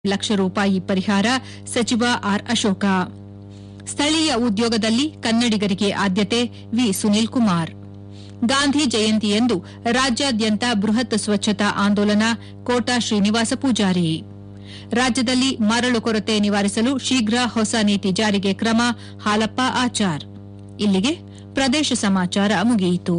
ಲಕ್ಷ ರೂಪಾಯಿ ಪರಿಹಾರ ಸಚಿವ ಆರ್ ಅಶೋಕ ಸ್ಥಳೀಯ ಉದ್ಯೋಗದಲ್ಲಿ ಕನ್ನಡಿಗರಿಗೆ ಆದ್ಯತೆ ವಿ ಸುನೀಲ್ ಕುಮಾರ್ ಗಾಂಧಿ ಜಯಂತಿಯಂದು ರಾಜ್ಯಾದ್ಯಂತ ಬೃಹತ್ ಸ್ವಚ್ಛತಾ ಆಂದೋಲನ ಕೋಟಾ ಶ್ರೀನಿವಾಸ ಪೂಜಾರಿ ರಾಜ್ಯದಲ್ಲಿ ಮರಳು ಕೊರತೆ ನಿವಾರಿಸಲು ಶೀಘ್ರ ಹೊಸ ನೀತಿ ಜಾರಿಗೆ ಕ್ರಮ ಹಾಲಪ್ಪ ಆಚಾರ್ ಇಲ್ಲಿಗೆ ಪ್ರದೇಶ ಸಮಾಚಾರ ಮುಗಿಯಿತು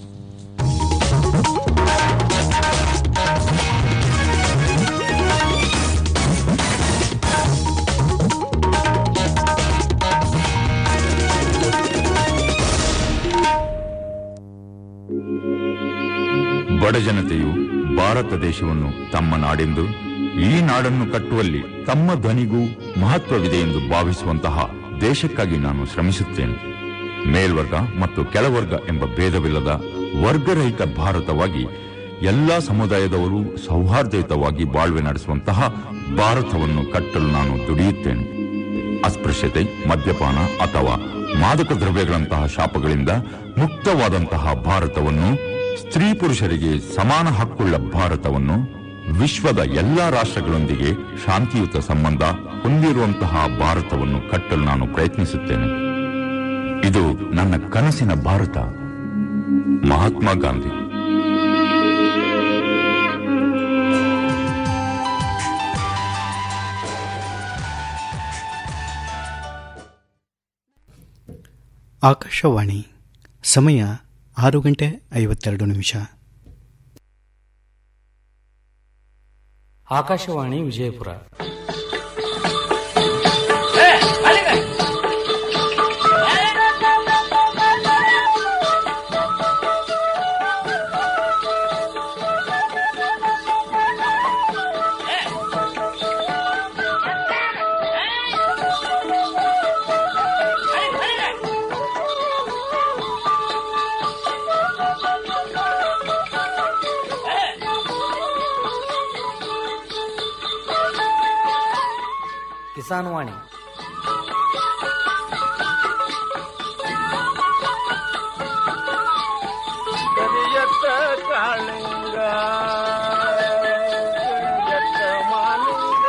ಬಡಜನತೆಯು ಭಾರತ ದೇಶವನ್ನು ತಮ್ಮ ನಾಡೆಂದು ಈ ನಾಡನ್ನು ಕಟ್ಟುವಲ್ಲಿ ತಮ್ಮ ಧ್ವನಿಗೂ ಮಹತ್ವವಿದೆ ಎಂದು ಭಾವಿಸುವಂತಹ ದೇಶಕ್ಕಾಗಿ ನಾನು ಶ್ರಮಿಸುತ್ತೇನೆ ಮೇಲ್ವರ್ಗ ಮತ್ತು ಕೆಳವರ್ಗ ಎಂಬ ಭೇದವಿಲ್ಲದ ವರ್ಗರಹಿತ ಭಾರತವಾಗಿ ಎಲ್ಲಾ ಸಮುದಾಯದವರು ಸೌಹಾರ್ದಯುತವಾಗಿ ಬಾಳ್ವೆ ನಡೆಸುವಂತಹ ಭಾರತವನ್ನು ಕಟ್ಟಲು ನಾನು ದುಡಿಯುತ್ತೇನೆ ಅಸ್ಪೃಶ್ಯತೆ ಮದ್ಯಪಾನ ಅಥವಾ ಮಾದಕ ದ್ರವ್ಯಗಳಂತಹ ಶಾಪಗಳಿಂದ ಮುಕ್ತವಾದಂತಹ ಭಾರತವನ್ನು ಸ್ತ್ರೀ ಪುರುಷರಿಗೆ ಸಮಾನ ಹಕ್ಕುಳ್ಳ ಭಾರತವನ್ನು ವಿಶ್ವದ ಎಲ್ಲಾ ರಾಷ್ಟ್ರಗಳೊಂದಿಗೆ ಶಾಂತಿಯುತ ಸಂಬಂಧ ಹೊಂದಿರುವಂತಹ ಭಾರತವನ್ನು ಕಟ್ಟಲು ನಾನು ಪ್ರಯತ್ನಿಸುತ್ತೇನೆ ಇದು ನನ್ನ ಕನಸಿನ ಭಾರತ ಮಹಾತ್ಮ ಗಾಂಧಿ ಆಕಾಶವಾಣಿ ಸಮಯ ಆರು ಗಂಟೆ ಐವತ್ತೆರಡು ನಿಮಿಷ ಆಕಾಶವಾಣಿ ವಿಜಯಪುರ ಕಿಸಾನ್ ವಾಣಿ ಕರಿಯತ್ತ ಕಾಳಿಂಗ ಕರಿಯತ್ತ ಮಾಲಿಂಗ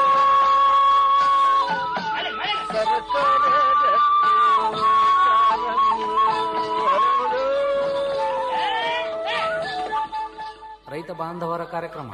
ಸರಸರ ರಕ್ತಿ ಕಾಲಂಗಿ ಹರಡು. ರೈತ ಬಾಂಧವರ ಕಾರ್ಯಕ್ರಮ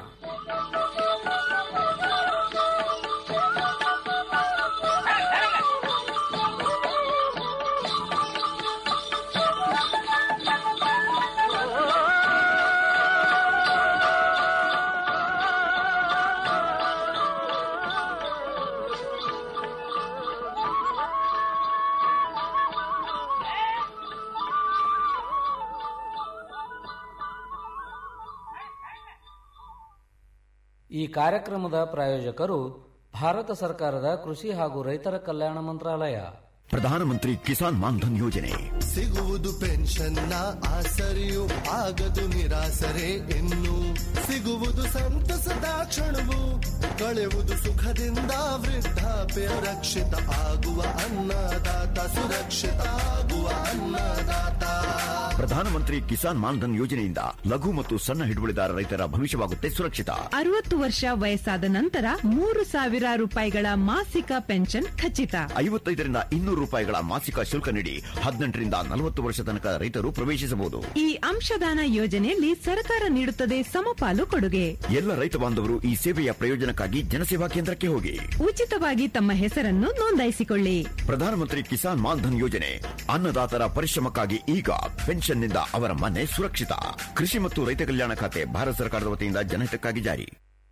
ಈ ಕಾರ್ಯಕ್ರಮದ ಪ್ರಾಯೋಜಕರು ಭಾರತ ಸರ್ಕಾರದ ಕೃಷಿ ಹಾಗೂ ರೈತರ ಕಲ್ಯಾಣ ಮಂತ್ರಾಲಯ ಪ್ರಧಾನಮಂತ್ರಿ ಕಿಸಾನ್ ಮಾನ್ಧನ್ ಯೋಜನೆ ಸಿಗುವುದು ಪೆನ್ಷನ್ನ ಆಸರೆಯು ಆಗದು ನಿರಾಸರೆ ಇನ್ನು ಸಿಗುವುದು ಸಂತಸದ ಕ್ಷಣವು ಕಳೆಯುವುದು ಸುಖದಿಂದ ವೃದ್ಧಾಪ್ಯ ರಕ್ಷಿತ ಆಗುವ ಅನ್ನದಾತ ಸುರಕ್ಷಿತ ಆಗುವ ಅನ್ನದಾತ ಪ್ರಧಾನಮಂತ್ರಿ ಕಿಸಾನ್ ಮಾನ್ಧನ್ ಯೋಜನೆಯಿಂದ ಲಘು ಮತ್ತು ಸಣ್ಣ ಹಿಡುವಳಿದಾರ ರೈತರ ಭವಿಷ್ಯವಾಗುತ್ತೆ ಸುರಕ್ಷಿತ ಅರವತ್ತು ವರ್ಷ ವಯಸ್ಸಾದ ನಂತರ ಮೂರು ಸಾವಿರ ರೂಪಾಯಿಗಳ ಮಾಸಿಕ ಪೆನ್ಷನ್ ಖಚಿತ ಐವತ್ತೈದರಿಂದ ಇನ್ನೂರು ರೂಪಾಯಿಗಳ ಮಾಸಿಕ ಶುಲ್ಕ ನೀಡಿ ಹದಿನೆಂಟರಿಂದ ನಲವತ್ತು ವರ್ಷ ತನಕ ರೈತರು ಪ್ರವೇಶಿಸಬಹುದು ಈ ಅಂಶದಾನ ಯೋಜನೆಯಲ್ಲಿ ಸರ್ಕಾರ ನೀಡುತ್ತದೆ ಸಮಪಾಲು ಕೊಡುಗೆ ಎಲ್ಲ ರೈತ ಬಾಂಧವರು ಈ ಸೇವೆಯ ಪ್ರಯೋಜನಕ್ಕಾಗಿ ಜನಸೇವಾ ಕೇಂದ್ರಕ್ಕೆ ಹೋಗಿ ಉಚಿತವಾಗಿ ತಮ್ಮ ಹೆಸರನ್ನು ನೋಂದಾಯಿಸಿಕೊಳ್ಳಿ ಪ್ರಧಾನಮಂತ್ರಿ ಕಿಸಾನ್ ಮಾನ್ಧನ್ ಯೋಜನೆ ಅನ್ನದಾತರ ಪರಿಶ್ರಮಕ್ಕಾಗಿ ಈಗ ಪೆನ್ಷನ್ನಿಂದ ಅವರ ಮನೆ ಸುರಕ್ಷಿತ ಕೃಷಿ ಮತ್ತು ರೈತ ಕಲ್ಯಾಣ ಖಾತೆ ಭಾರತ ಸರ್ಕಾರದ ವತಿಯಿಂದ ಜನಹಿತಕ್ಕಾಗಿ ಜಾರಿ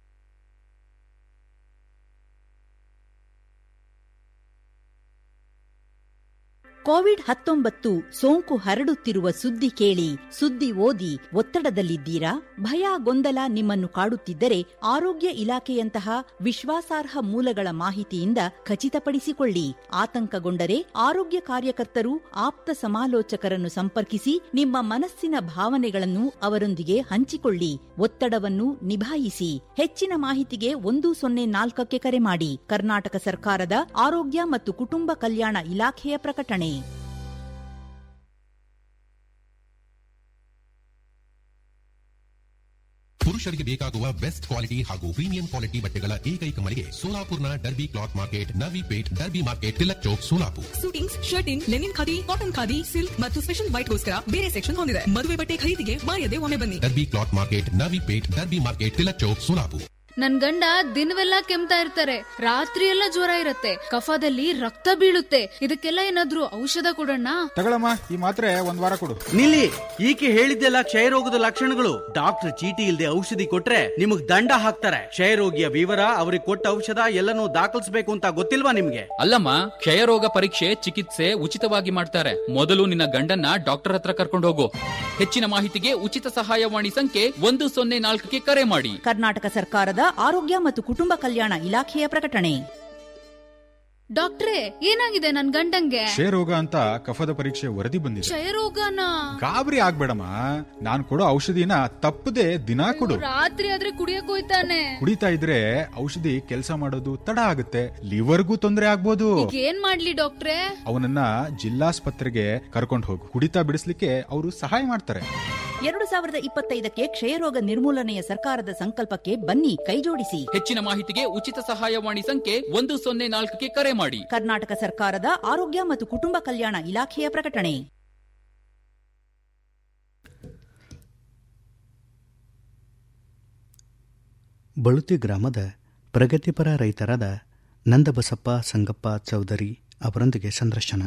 ಕೋವಿಡ್ ಹತ್ತೊಂಬತ್ತು ಸೋಂಕು ಹರಡುತ್ತಿರುವ ಸುದ್ದಿ ಕೇಳಿ ಸುದ್ದಿ ಓದಿ ಒತ್ತಡದಲ್ಲಿದ್ದೀರಾ ಭಯ ಗೊಂದಲ ನಿಮ್ಮನ್ನು ಕಾಡುತ್ತಿದ್ದರೆ ಆರೋಗ್ಯ ಇಲಾಖೆಯಂತಹ ವಿಶ್ವಾಸಾರ್ಹ ಮೂಲಗಳ ಮಾಹಿತಿಯಿಂದ ಖಚಿತಪಡಿಸಿಕೊಳ್ಳಿ ಆತಂಕಗೊಂಡರೆ ಆರೋಗ್ಯ ಕಾರ್ಯಕರ್ತರು ಆಪ್ತ ಸಮಾಲೋಚಕರನ್ನು ಸಂಪರ್ಕಿಸಿ ನಿಮ್ಮ ಮನಸ್ಸಿನ ಭಾವನೆಗಳನ್ನು ಅವರೊಂದಿಗೆ ಹಂಚಿಕೊಳ್ಳಿ ಒತ್ತಡವನ್ನು ನಿಭಾಯಿಸಿ ಹೆಚ್ಚಿನ ಮಾಹಿತಿಗೆ ಒಂದು ಸೊನ್ನೆ ನಾಲ್ಕಕ್ಕೆ ಕರೆ ಮಾಡಿ ಕರ್ನಾಟಕ ಸರ್ಕಾರದ ಆರೋಗ್ಯ ಮತ್ತು ಕುಟುಂಬ ಕಲ್ಯಾಣ ಇಲಾಖೆಯ ಪ್ರಕಟಣೆ ಪುರುಷ ಪುರುಷರಿಗೆ ಬೇಕಾಗುವ ಬೆಸ್ಟ್ ಕ್ವಾಲಿಟಿ ಹಾಗೂ ಪ್ರೀಮಿಯಂ ಕ್ವಾಲಿಟಿ ಬಟ್ಟೆಗಳ ಏಕೈಕ ಮಳಿಗೆ ಸೋಲಾಪುರ್ನ Derby cloth market Navi Peth Derby market Tilak Chowk Solapur suitings shirting linen khadi cotton khadi silk ಮತ್ತು ಸ್ಪೆಷಲ್ ವೈಟ್ಗೋಸ್ಕರ ಬೇರೆ ಸೆಕ್ಷನ್ ಹೊಂದಿದೆ ಮದುವೆ ಬಟ್ಟೆ ಖರೀದಿಗೆ ಮಾಯದೆ ಒಮ್ಮೆ ಬನ್ನಿ Derby cloth market Navi Peth Derby market Tilak Chowk Solapur ನನ್ ಗಂಡ ದಿನವೆಲ್ಲ ಕೆಮ್ತಾ ಇರ್ತಾರೆ ರಾತ್ರಿ ಎಲ್ಲ ಜ್ವರ ಇರತ್ತೆ ಕಫದಲ್ಲಿ ರಕ್ತ ಬೀಳುತ್ತೆ ಇದಕ್ಕೆಲ್ಲ ಏನಾದ್ರೂ ಔಷಧ ಕೊಡೋಣ ತಗೊಳಮ್ಮ ಈ ಮಾತ್ರೆ ಒಂದ್ ವಾರ ಕೊಡು ನಿಲ್ಲಿ ಈಕೆ ಹೇಳಿದ್ದೆಲ್ಲ ಕ್ಷಯರೋಗದ ಲಕ್ಷಣಗಳು ಡಾಕ್ಟರ್ ಚೀಟಿ ಇಲ್ಲದೆ ಔಷಧಿ ಕೊಟ್ರೆ ನಿಮಗ್ ದಂಡ ಹಾಕ್ತಾರೆ ಕ್ಷಯರೋಗಿಯ ವಿವರ ಅವ್ರಿಗೆ ಕೊಟ್ಟ ಔಷಧ ಎಲ್ಲನೂ ದಾಖಲಿಸಬೇಕು ಅಂತ ಗೊತ್ತಿಲ್ವಾ ನಿಮ್ಗೆ ಅಲ್ಲಮ್ಮ ಕ್ಷಯರೋಗ ಪರೀಕ್ಷೆ ಚಿಕಿತ್ಸೆ ಉಚಿತವಾಗಿ ಮಾಡ್ತಾರೆ ಮೊದಲು ನಿನ್ನ ಗಂಡನ್ನ ಡಾಕ್ಟರ್ ಹತ್ರ ಕರ್ಕೊಂಡು ಹೋಗು ಹೆಚ್ಚಿನ ಮಾಹಿತಿಗೆ ಉಚಿತ ಸಹಾಯವಾಣಿ ಸಂಖ್ಯೆ ಒಂದು ಸೊನ್ನೆ ನಾಲ್ಕಕ್ಕೆ ಕರೆ ಮಾಡಿ ಕರ್ನಾಟಕ ಸರ್ಕಾರದ ಆರೋಗ್ಯ ಮತ್ತು ಕುಟುಂಬ ಕಲ್ಯಾಣ ಇಲಾಖೆಯ ಪ್ರಕಟಣೆ ಡಾಕ್ಟ್ರೇ ಏನಾಗಿದೆ ನನ್ ಗಂಡಂಗೆ ಕ್ಷಯರೋಗ ಅಂತ ಕಫದ ಪರೀಕ್ಷೆ ವರದಿ ಬಂದಿದೆ ಕ್ಷಯರೋಗನ ಗಾಬರಿ ಆಗ್ಬೇಡಮ್ಮ ನಾನ್ ಕೊಡೋ ಔಷಧಿನ ತಪ್ಪದೆ ದಿನಾ ಕೊಡು ರಾತ್ರಿ ಆದ್ರೆ ಕುಡಿಯಕ್ ಹೋಯ್ತಾನೆ ಕುಡಿತಾ ಇದ್ರೆ ಔಷಧಿ ಕೆಲಸ ಮಾಡೋದು ತಡ ಆಗುತ್ತೆ ಲಿವರ್ಗೂ ತೊಂದರೆ ಆಗ್ಬೋದು ಈಗ ಏನ್ ಮಾಡ್ಲಿ ಡಾಕ್ಟ್ರೇ ಅವನನ್ನ ಜಿಲ್ಲಾಸ್ಪತ್ರೆಗೆ ಕರ್ಕೊಂಡು ಹೋಗು ಕುಡಿತಾ ಬಿಡಿಸ್ಲಿಕ್ಕೆ ಅವರು ಸಹಾಯ ಮಾಡ್ತಾರೆ ಎರಡು ಸಾವಿರದ ಇಪ್ಪತ್ತೈದಕ್ಕೆ ಕ್ಷಯರೋಗ ನಿರ್ಮೂಲನೆಯ ಸರ್ಕಾರದ ಸಂಕಲ್ಪಕ್ಕೆ ಬನ್ನಿ ಕೈಜೋಡಿಸಿ ಹೆಚ್ಚಿನ ಮಾಹಿತಿಗೆ ಉಚಿತ ಸಹಾಯವಾಣಿ ಸಂಖ್ಯೆ ಒಂದು ಸೊನ್ನೆ ನಾಲ್ಕಕ್ಕೆ ಕರೆ ಮಾಡಿ ಕರ್ನಾಟಕ ಸರ್ಕಾರದ ಆರೋಗ್ಯ ಮತ್ತು ಕುಟುಂಬ ಕಲ್ಯಾಣ ಇಲಾಖೆಯ ಪ್ರಕಟಣೆ ಬಳುತಿ ಗ್ರಾಮದ ಪ್ರಗತಿಪರ ರೈತರಾದ ನಂದಬಸಪ್ಪ ಸಂಗಪ್ಪ ಚೌಧರಿ ಅವರೊಂದಿಗೆ ಸಂದರ್ಶನ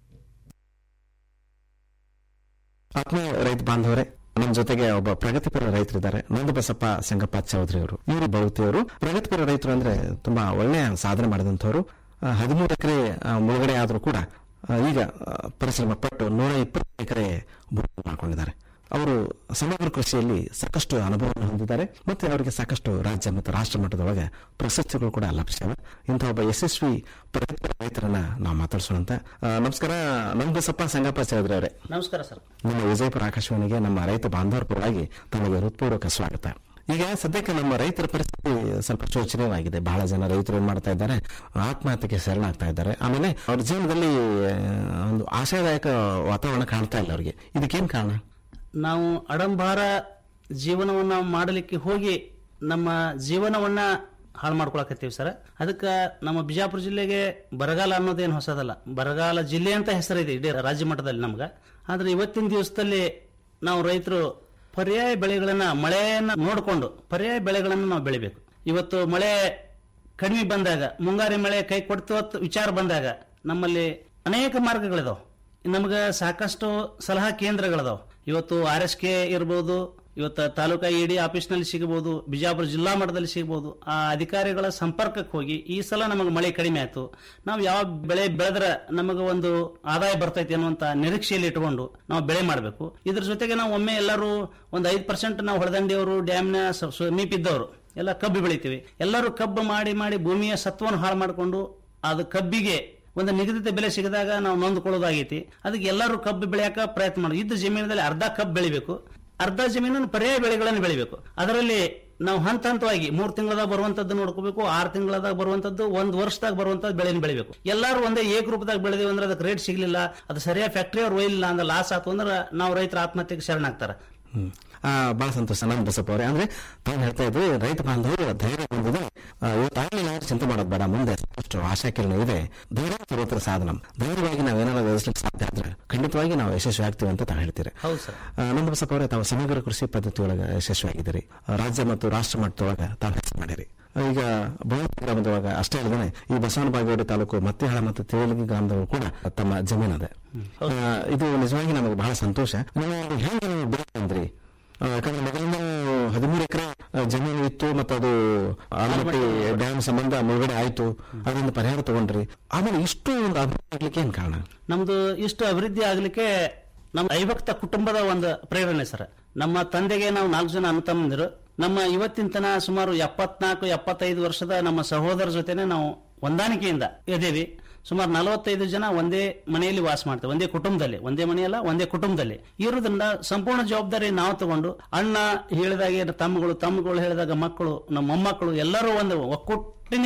ಆತ್ಮೀಯ ರೈತ ಬಾಂಧವರೇ ನಮ್ಮ ಜೊತೆಗೆ ಒಬ್ಬ ಪ್ರಗತಿಪರ ರೈತರಿದ್ದಾರೆ ನಂದಬಸಪ್ಪ ಸಂಗಪ್ಪ ಚೌಧರಿ ಅವರು ಇವರು ಬಳುತಿಯವರು ಪ್ರಗತಿಪರ ರೈತರು ಅಂದ್ರೆ ತುಂಬಾ ಒಳ್ಳೆಯ ಸಾಧನೆ ಮಾಡಿದಂಥವ್ರು ಹದಿಮೂರು ಎಕರೆ ಮುಳುಗಡೆ ಆದರೂ ಕೂಡ ಆ, ಈಗ ಆ, ಪರಿಶ್ರಮ ಪಟ್ಟು ನೂರ ಇಪ್ಪತ್ತು ಎಕರೆ ಭೂಮಿ ಮಾಡಿಕೊಂಡಿದ್ದಾರೆ ಅವರು ಸಮಗ್ರ ಕೃಷಿಯಲ್ಲಿ ಸಾಕಷ್ಟು ಅನುಭವವನ್ನು ಹೊಂದಿದ್ದಾರೆ ಮತ್ತೆ ಅವರಿಗೆ ಸಾಕಷ್ಟು ರಾಜ್ಯ ಮತ್ತು ರಾಷ್ಟ್ರ ಮಟ್ಟದೊಳಗೆ ಪ್ರಶಸ್ತಿಗಳು ಕೂಡ ಲಭಿಸಿವೆ ಇಂಥ ಒಬ್ಬ ಯಶಸ್ವಿ ಪ್ರಗತಿಪರ ರೈತರನ್ನ ನಾವು ಮಾತಾಡ್ಸೋಣಂತ ಆ, ನಮಸ್ಕಾರ ನಂದಬಸಪ್ಪ ಸಂಗಪ್ಪ ಚೌಧರಿ ಅವರೇ ನಮಸ್ಕಾರ ಸರ್ ನಮ್ಮ ವಿಜಯಪುರ ಆಕಾಶವಾಣಿಗೆ ನಮ್ಮ ರೈತ ಬಾಂಧವರ ಪರವಾಗಿ ತಮಗೆ ಹೃತ್ಪೂರ್ವಕ ಸ್ವಾಗತ ಈಗ ಸದ್ಯಕ್ಕೆ ನಮ್ಮ ರೈತರ ಪರಿಸ್ಥಿತಿ ಸ್ವಲ್ಪ ಶೋಚನೀಯವಾಗಿದೆ ಬಹಳ ಜನ ರೈತರು ಏನ್ ಮಾಡ್ತಾ ಇದ್ದಾರೆ ಆತ್ಮಹತ್ಯೆಗೆ ಶರಣಾಗ್ತಾ ಇದ್ದಾರೆ ಆಮೇಲೆ ಅವ್ರ ಜೀವನದಲ್ಲಿ ಆ, ಒಂದು ಆಶಾದಾಯಕ ವಾತಾವರಣ ಕಾಣ್ತಾ ಇಲ್ಲ ಅವರಿಗೆ ಇದಕ್ಕೇನ್ ಕಾರಣ ನಾವು ಅಡಂಬಾರ ಜೀವನವನ್ನ ಮಾಡಲಿಕ್ಕೆ ಹೋಗಿ ನಮ್ಮ ಜೀವನವನ್ನ ಹಾಳು ಮಾಡ್ಕೊಳಕತ್ತೀವಿ ಸರ್ ಅದಕ್ಕೆ ನಮ್ಮ ಬಿಜಾಪುರ ಜಿಲ್ಲೆಗೆ ಬರಗಾಲ ಅನ್ನೋದೇನು ಹೊಸದಲ್ಲ ಬರಗಾಲ ಜಿಲ್ಲೆ ಅಂತ ಹೆಸರಿದೆ ಇಡೀ ರಾಜ್ಯ ಮಟ್ಟದಲ್ಲಿ ನಮ್ಗೆ ಆದ್ರೆ ಇವತ್ತಿನ ದಿವಸದಲ್ಲಿ ನಾವು ರೈತರು ಪರ್ಯಾಯ ಬೆಳೆಗಳನ್ನ ಮಳೆಯನ್ನ ನೋಡಿಕೊಂಡು ಪರ್ಯಾಯ ಬೆಳೆಗಳನ್ನು ನಾವು ಬೆಳಿಬೇಕು ಇವತ್ತು ಮಳೆ ಕಡಿಮೆ ಬಂದಾಗ ಮುಂಗಾರಿ ಮಳೆ ಕೈ ಕೊಡ್ತು ಅಂತ ವಿಚಾರ ಬಂದಾಗ ನಮ್ಮಲ್ಲಿ ಅನೇಕ ಮಾರ್ಗಗಳಿದಾವೆ ನಮ್ಗೆ ಸಾಕಷ್ಟು ಸಲಹಾ ಕೇಂದ್ರಗಳಿದಾವೆ ಇವತ್ತು ಆರ್ ಎಸ್ ಕೆ ಇರ್ಬೋದು ಇವತ್ತು ತಾಲೂಕಾ ಇಡಿ ಆಫೀಸ್ನಲ್ಲಿ ಸಿಗಬಹುದು ಬಿಜಾಪುರ ಜಿಲ್ಲಾ ಮಟ್ಟದಲ್ಲಿ ಸಿಗಬಹುದು ಆ ಅಧಿಕಾರಿಗಳ ಸಂಪರ್ಕಕ್ಕೆ ಹೋಗಿ ಈ ಸಲ ನಮಗೆ ಮಳೆ ಕಡಿಮೆ ಆಯ್ತು ನಾವು ಯಾವ ಬೆಳೆ ಬೆಳೆದ್ರೆ ನಮಗೆ ಒಂದು ಆದಾಯ ಬರ್ತೈತಿ ಅನ್ನುವಂತ ನಿರೀಕ್ಷೆಯಲ್ಲಿ ಇಟ್ಕೊಂಡು ನಾವು ಬೆಳೆ ಮಾಡಬೇಕು ಇದ್ರ ಜೊತೆಗೆ ನಾವು ಒಮ್ಮೆ ಎಲ್ಲರೂ ಒಂದು ಐದು ಪರ್ಸೆಂಟ್ ನಾವು ಹೊಳದಂಡಿಯವರು ಡ್ಯಾಮ್ನ ಸ- ಸಮೀಪಿದ್ದವರು ಎಲ್ಲ ಕಬ್ಬು ಬೆಳಿತೀವಿ ಎಲ್ಲರೂ ಕಬ್ಬು ಮಾಡಿ ಮಾಡಿ ಭೂಮಿಯ ಸತ್ವವನ್ನು ಹಾಳು ಮಾಡಿಕೊಂಡು ಅದು ಕಬ್ಬಿಗೆ ಒಂದು ನಿಗದಿತ ಬೆಲೆ ಸಿಗದಾಗ ನಾವು ನೊಂದ್ಕೊಳ್ಳೋದಾಗೈತಿ ಅದಕ್ಕೆ ಎಲ್ಲರೂ ಕಬ್ಬು ಬೆಳೆಯಕ ಪ್ರಯತ್ನ ಮಾಡಿ ಇದ್ದ ಜಮೀನದಲ್ಲಿ ಅರ್ಧ ಕಬ್ಬು ಬೆಳಿಬೇಕು ಅರ್ಧ ಜಮೀನನ್ನು ಪರ್ಯಾಯ ಬೆಳೆಗಳನ್ನು ಬೆಳಿಬೇಕು ಅದರಲ್ಲಿ ನಾವು ಹಂತ ಹಂತವಾಗಿ ಮೂರ್ ತಿಂಗಳದಾಗ ಬರುವಂತದ್ದು ನೋಡ್ಕೋಬೇಕು ಆರು ತಿಂಗಳದಾಗ ಬರುವಂತದ್ದು ಒಂದ್ ವರ್ಷದಾಗ ಬರುವಂತದ್ದು ಬೆಳೆನ ಬೆಳಿಬೇಕು ಎಲ್ಲರೂ ಒಂದೇ ಏಕರೂಪದಾಗ ಬೆಳೆದೇವು ಅಂದ್ರೆ ಅದಕ್ಕೆ ರೇಟ್ ಸಿಗ್ಲಿಲ್ಲ ಅದು ಸರಿಯಾಗಿ ಫ್ಯಾಕ್ಟರಿ ಅವ್ರು ಒಯ್ಲಿಲ್ಲ ಅಂದ್ರೆ ಲಾಸ್ ಆಯ್ತು ಅಂದ್ರೆ ನಾವು ರೈತರ ಆತ್ಮಹತ್ಯೆಗೆ ಶರಣಾಗ್ತಾರೆ ಹ್ಮ್. ಆ, ಬಹಳ ಸಂತೋಷ ನಾನು ಬಸಪ್ಪ ಅವರೇ ಅಂದ್ರೆ ತಾವು ಹೇಳ್ತಾ ಇದ್ರಿ ರೈತ ಬಾಂಧವರು ಧೈರ್ಯ ಬಂದಿದೆ ಆ, ಇವತ್ತಾಗಲಿ ಯಾರು ಚಿಂತೆ ಮಾಡೋದು ಬೇಡ ಮುಂದೆ ಸಾಕಷ್ಟು ಆಶಾಕಿರಣ ಇದೆ ಧೈರ್ಯ ಪರ್ವತರ ಸಾಧನ ಧೈರ್ಯವಾಗಿ ನಾವು ಏನಾದ್ರು ಎದುರಿಸಲಿಕ್ಕೆ ಸಾಧ್ಯ ಆದ್ರೆ ಖಂಡಿತವಾಗಿ ನಾವು ಯಶಸ್ವಿ ಆಗ್ತೀವಿ ಅಂತ ತಾವು ಹೇಳ್ತೀರಿ ಹೌದು ಸರ್ ಆ, ನಂದ ಬಸಪ್ಪ ಅವರೇ ತಾವು ಸಮಗ್ರ ಕೃಷಿ ಪದ್ಧತಿ ಒಳಗೆ ಯಶಸ್ವಿಯಾಗಿದ್ದೀರಿ ಆ, ರಾಜ್ಯ ಮತ್ತು ರಾಷ್ಟ್ರ ಮಟ್ಟದೊಳಗೆ ತಾವು ಹೆಸರು ಮಾಡಿರಿ ಈಗ ಬಹುತೇಕ ಗ್ರಾಮದೊಳಗೆ ಅಷ್ಟೇ ಅಲ್ಲದೆ ಈ ಬಸವನ ಬಾಗೇವಾಡಿ ತಾಲೂಕು ಮತ್ತಿಹಾಳ ಮತ್ತು ತೇಲಗಿ ಗ್ರಾಮದವರು ಕೂಡ ತಮ್ಮ ಜಮೀನದೆ ಆ, ಇದು ನಿಜವಾಗಿ ನಮಗೆ ಬಹಳ ಸಂತೋಷ ನೀವು ಹೆಂಗೆ ನೀವು ಬೆಳೆ ತಂದ್ರಿ ಆ, ಯಾಕಂದ್ರೆ ಮೊದಲಿಂದ ಹದಿಮೂರು ಎಕರೆ ಜಮೀನು ಇತ್ತು ಮತ್ತು ಅದು ಆಲಮಟ್ಟಿ ಡ್ಯಾಮ್ ಸಂಬಂಧ ಮುಳುಗಡೆ ಆಯ್ತು ಅದರಿಂದ ಪರಿಹಾರ ತಗೊಂಡ್ರಿ ಆಮೇಲೆ ಇಷ್ಟು ಒಂದು ಅಭಿವೃದ್ಧಿ ಆಗ್ಲಿಕ್ಕೆ ಏನ್ ಕಾರಣ ನಮ್ದು ಇಷ್ಟು ಅಭಿವೃದ್ಧಿ ಆಗ್ಲಿಕ್ಕೆ ನಮ್ಮ ಐಭಕ್ತ ಕುಟುಂಬದ ಒಂದು ಪ್ರೇರಣೆ ಸರ್ ನಮ್ಮ ತಂದೆಗೆ ನಾವು ನಾಲ್ಕು ಜನ ಅಣ್ಣ ತಮ್ಮಂದಿರು ನಮ್ಮ ಇವತ್ತಿನ ತನ ಸುಮಾರು ಎಪ್ಪತ್ನಾಲ್ಕು ಎಪ್ಪತ್ತೈದು ವರ್ಷದ ನಮ್ಮ ಸಹೋದರ ಜೊತೆನೆ ನಾವು ಹೊಂದಾಣಿಕೆಯಿಂದ ಇದ್ದೀವಿ ಸುಮಾರು ನಲವತ್ತೈದು ಜನ ಒಂದೇ ಮನೆಯಲ್ಲಿ ವಾಸ ಮಾಡ್ತೇವೆ ಒಂದೇ ಕುಟುಂಬದಲ್ಲಿ ಒಂದೇ ಮನೆಯಲ್ಲ ಒಂದೇ ಕುಟುಂಬದಲ್ಲಿ ಇರೋದ್ರಿಂದ ಸಂಪೂರ್ಣ ಜವಾಬ್ದಾರಿ ನಾವು ತಗೊಂಡು ಅಣ್ಣ ಹೇಳಿದಾಗೆ ತಮ್ಮಗಳು ತಮ್ಮಗಳು ಹೇಳಿದಾಗ ಮಕ್ಕಳು ನಮ್ಮ ಮೊಮ್ಮಕ್ಕಳು ಎಲ್ಲರೂ ಒಂದು ಒಕ್ಕೂಟಿನಿಂದ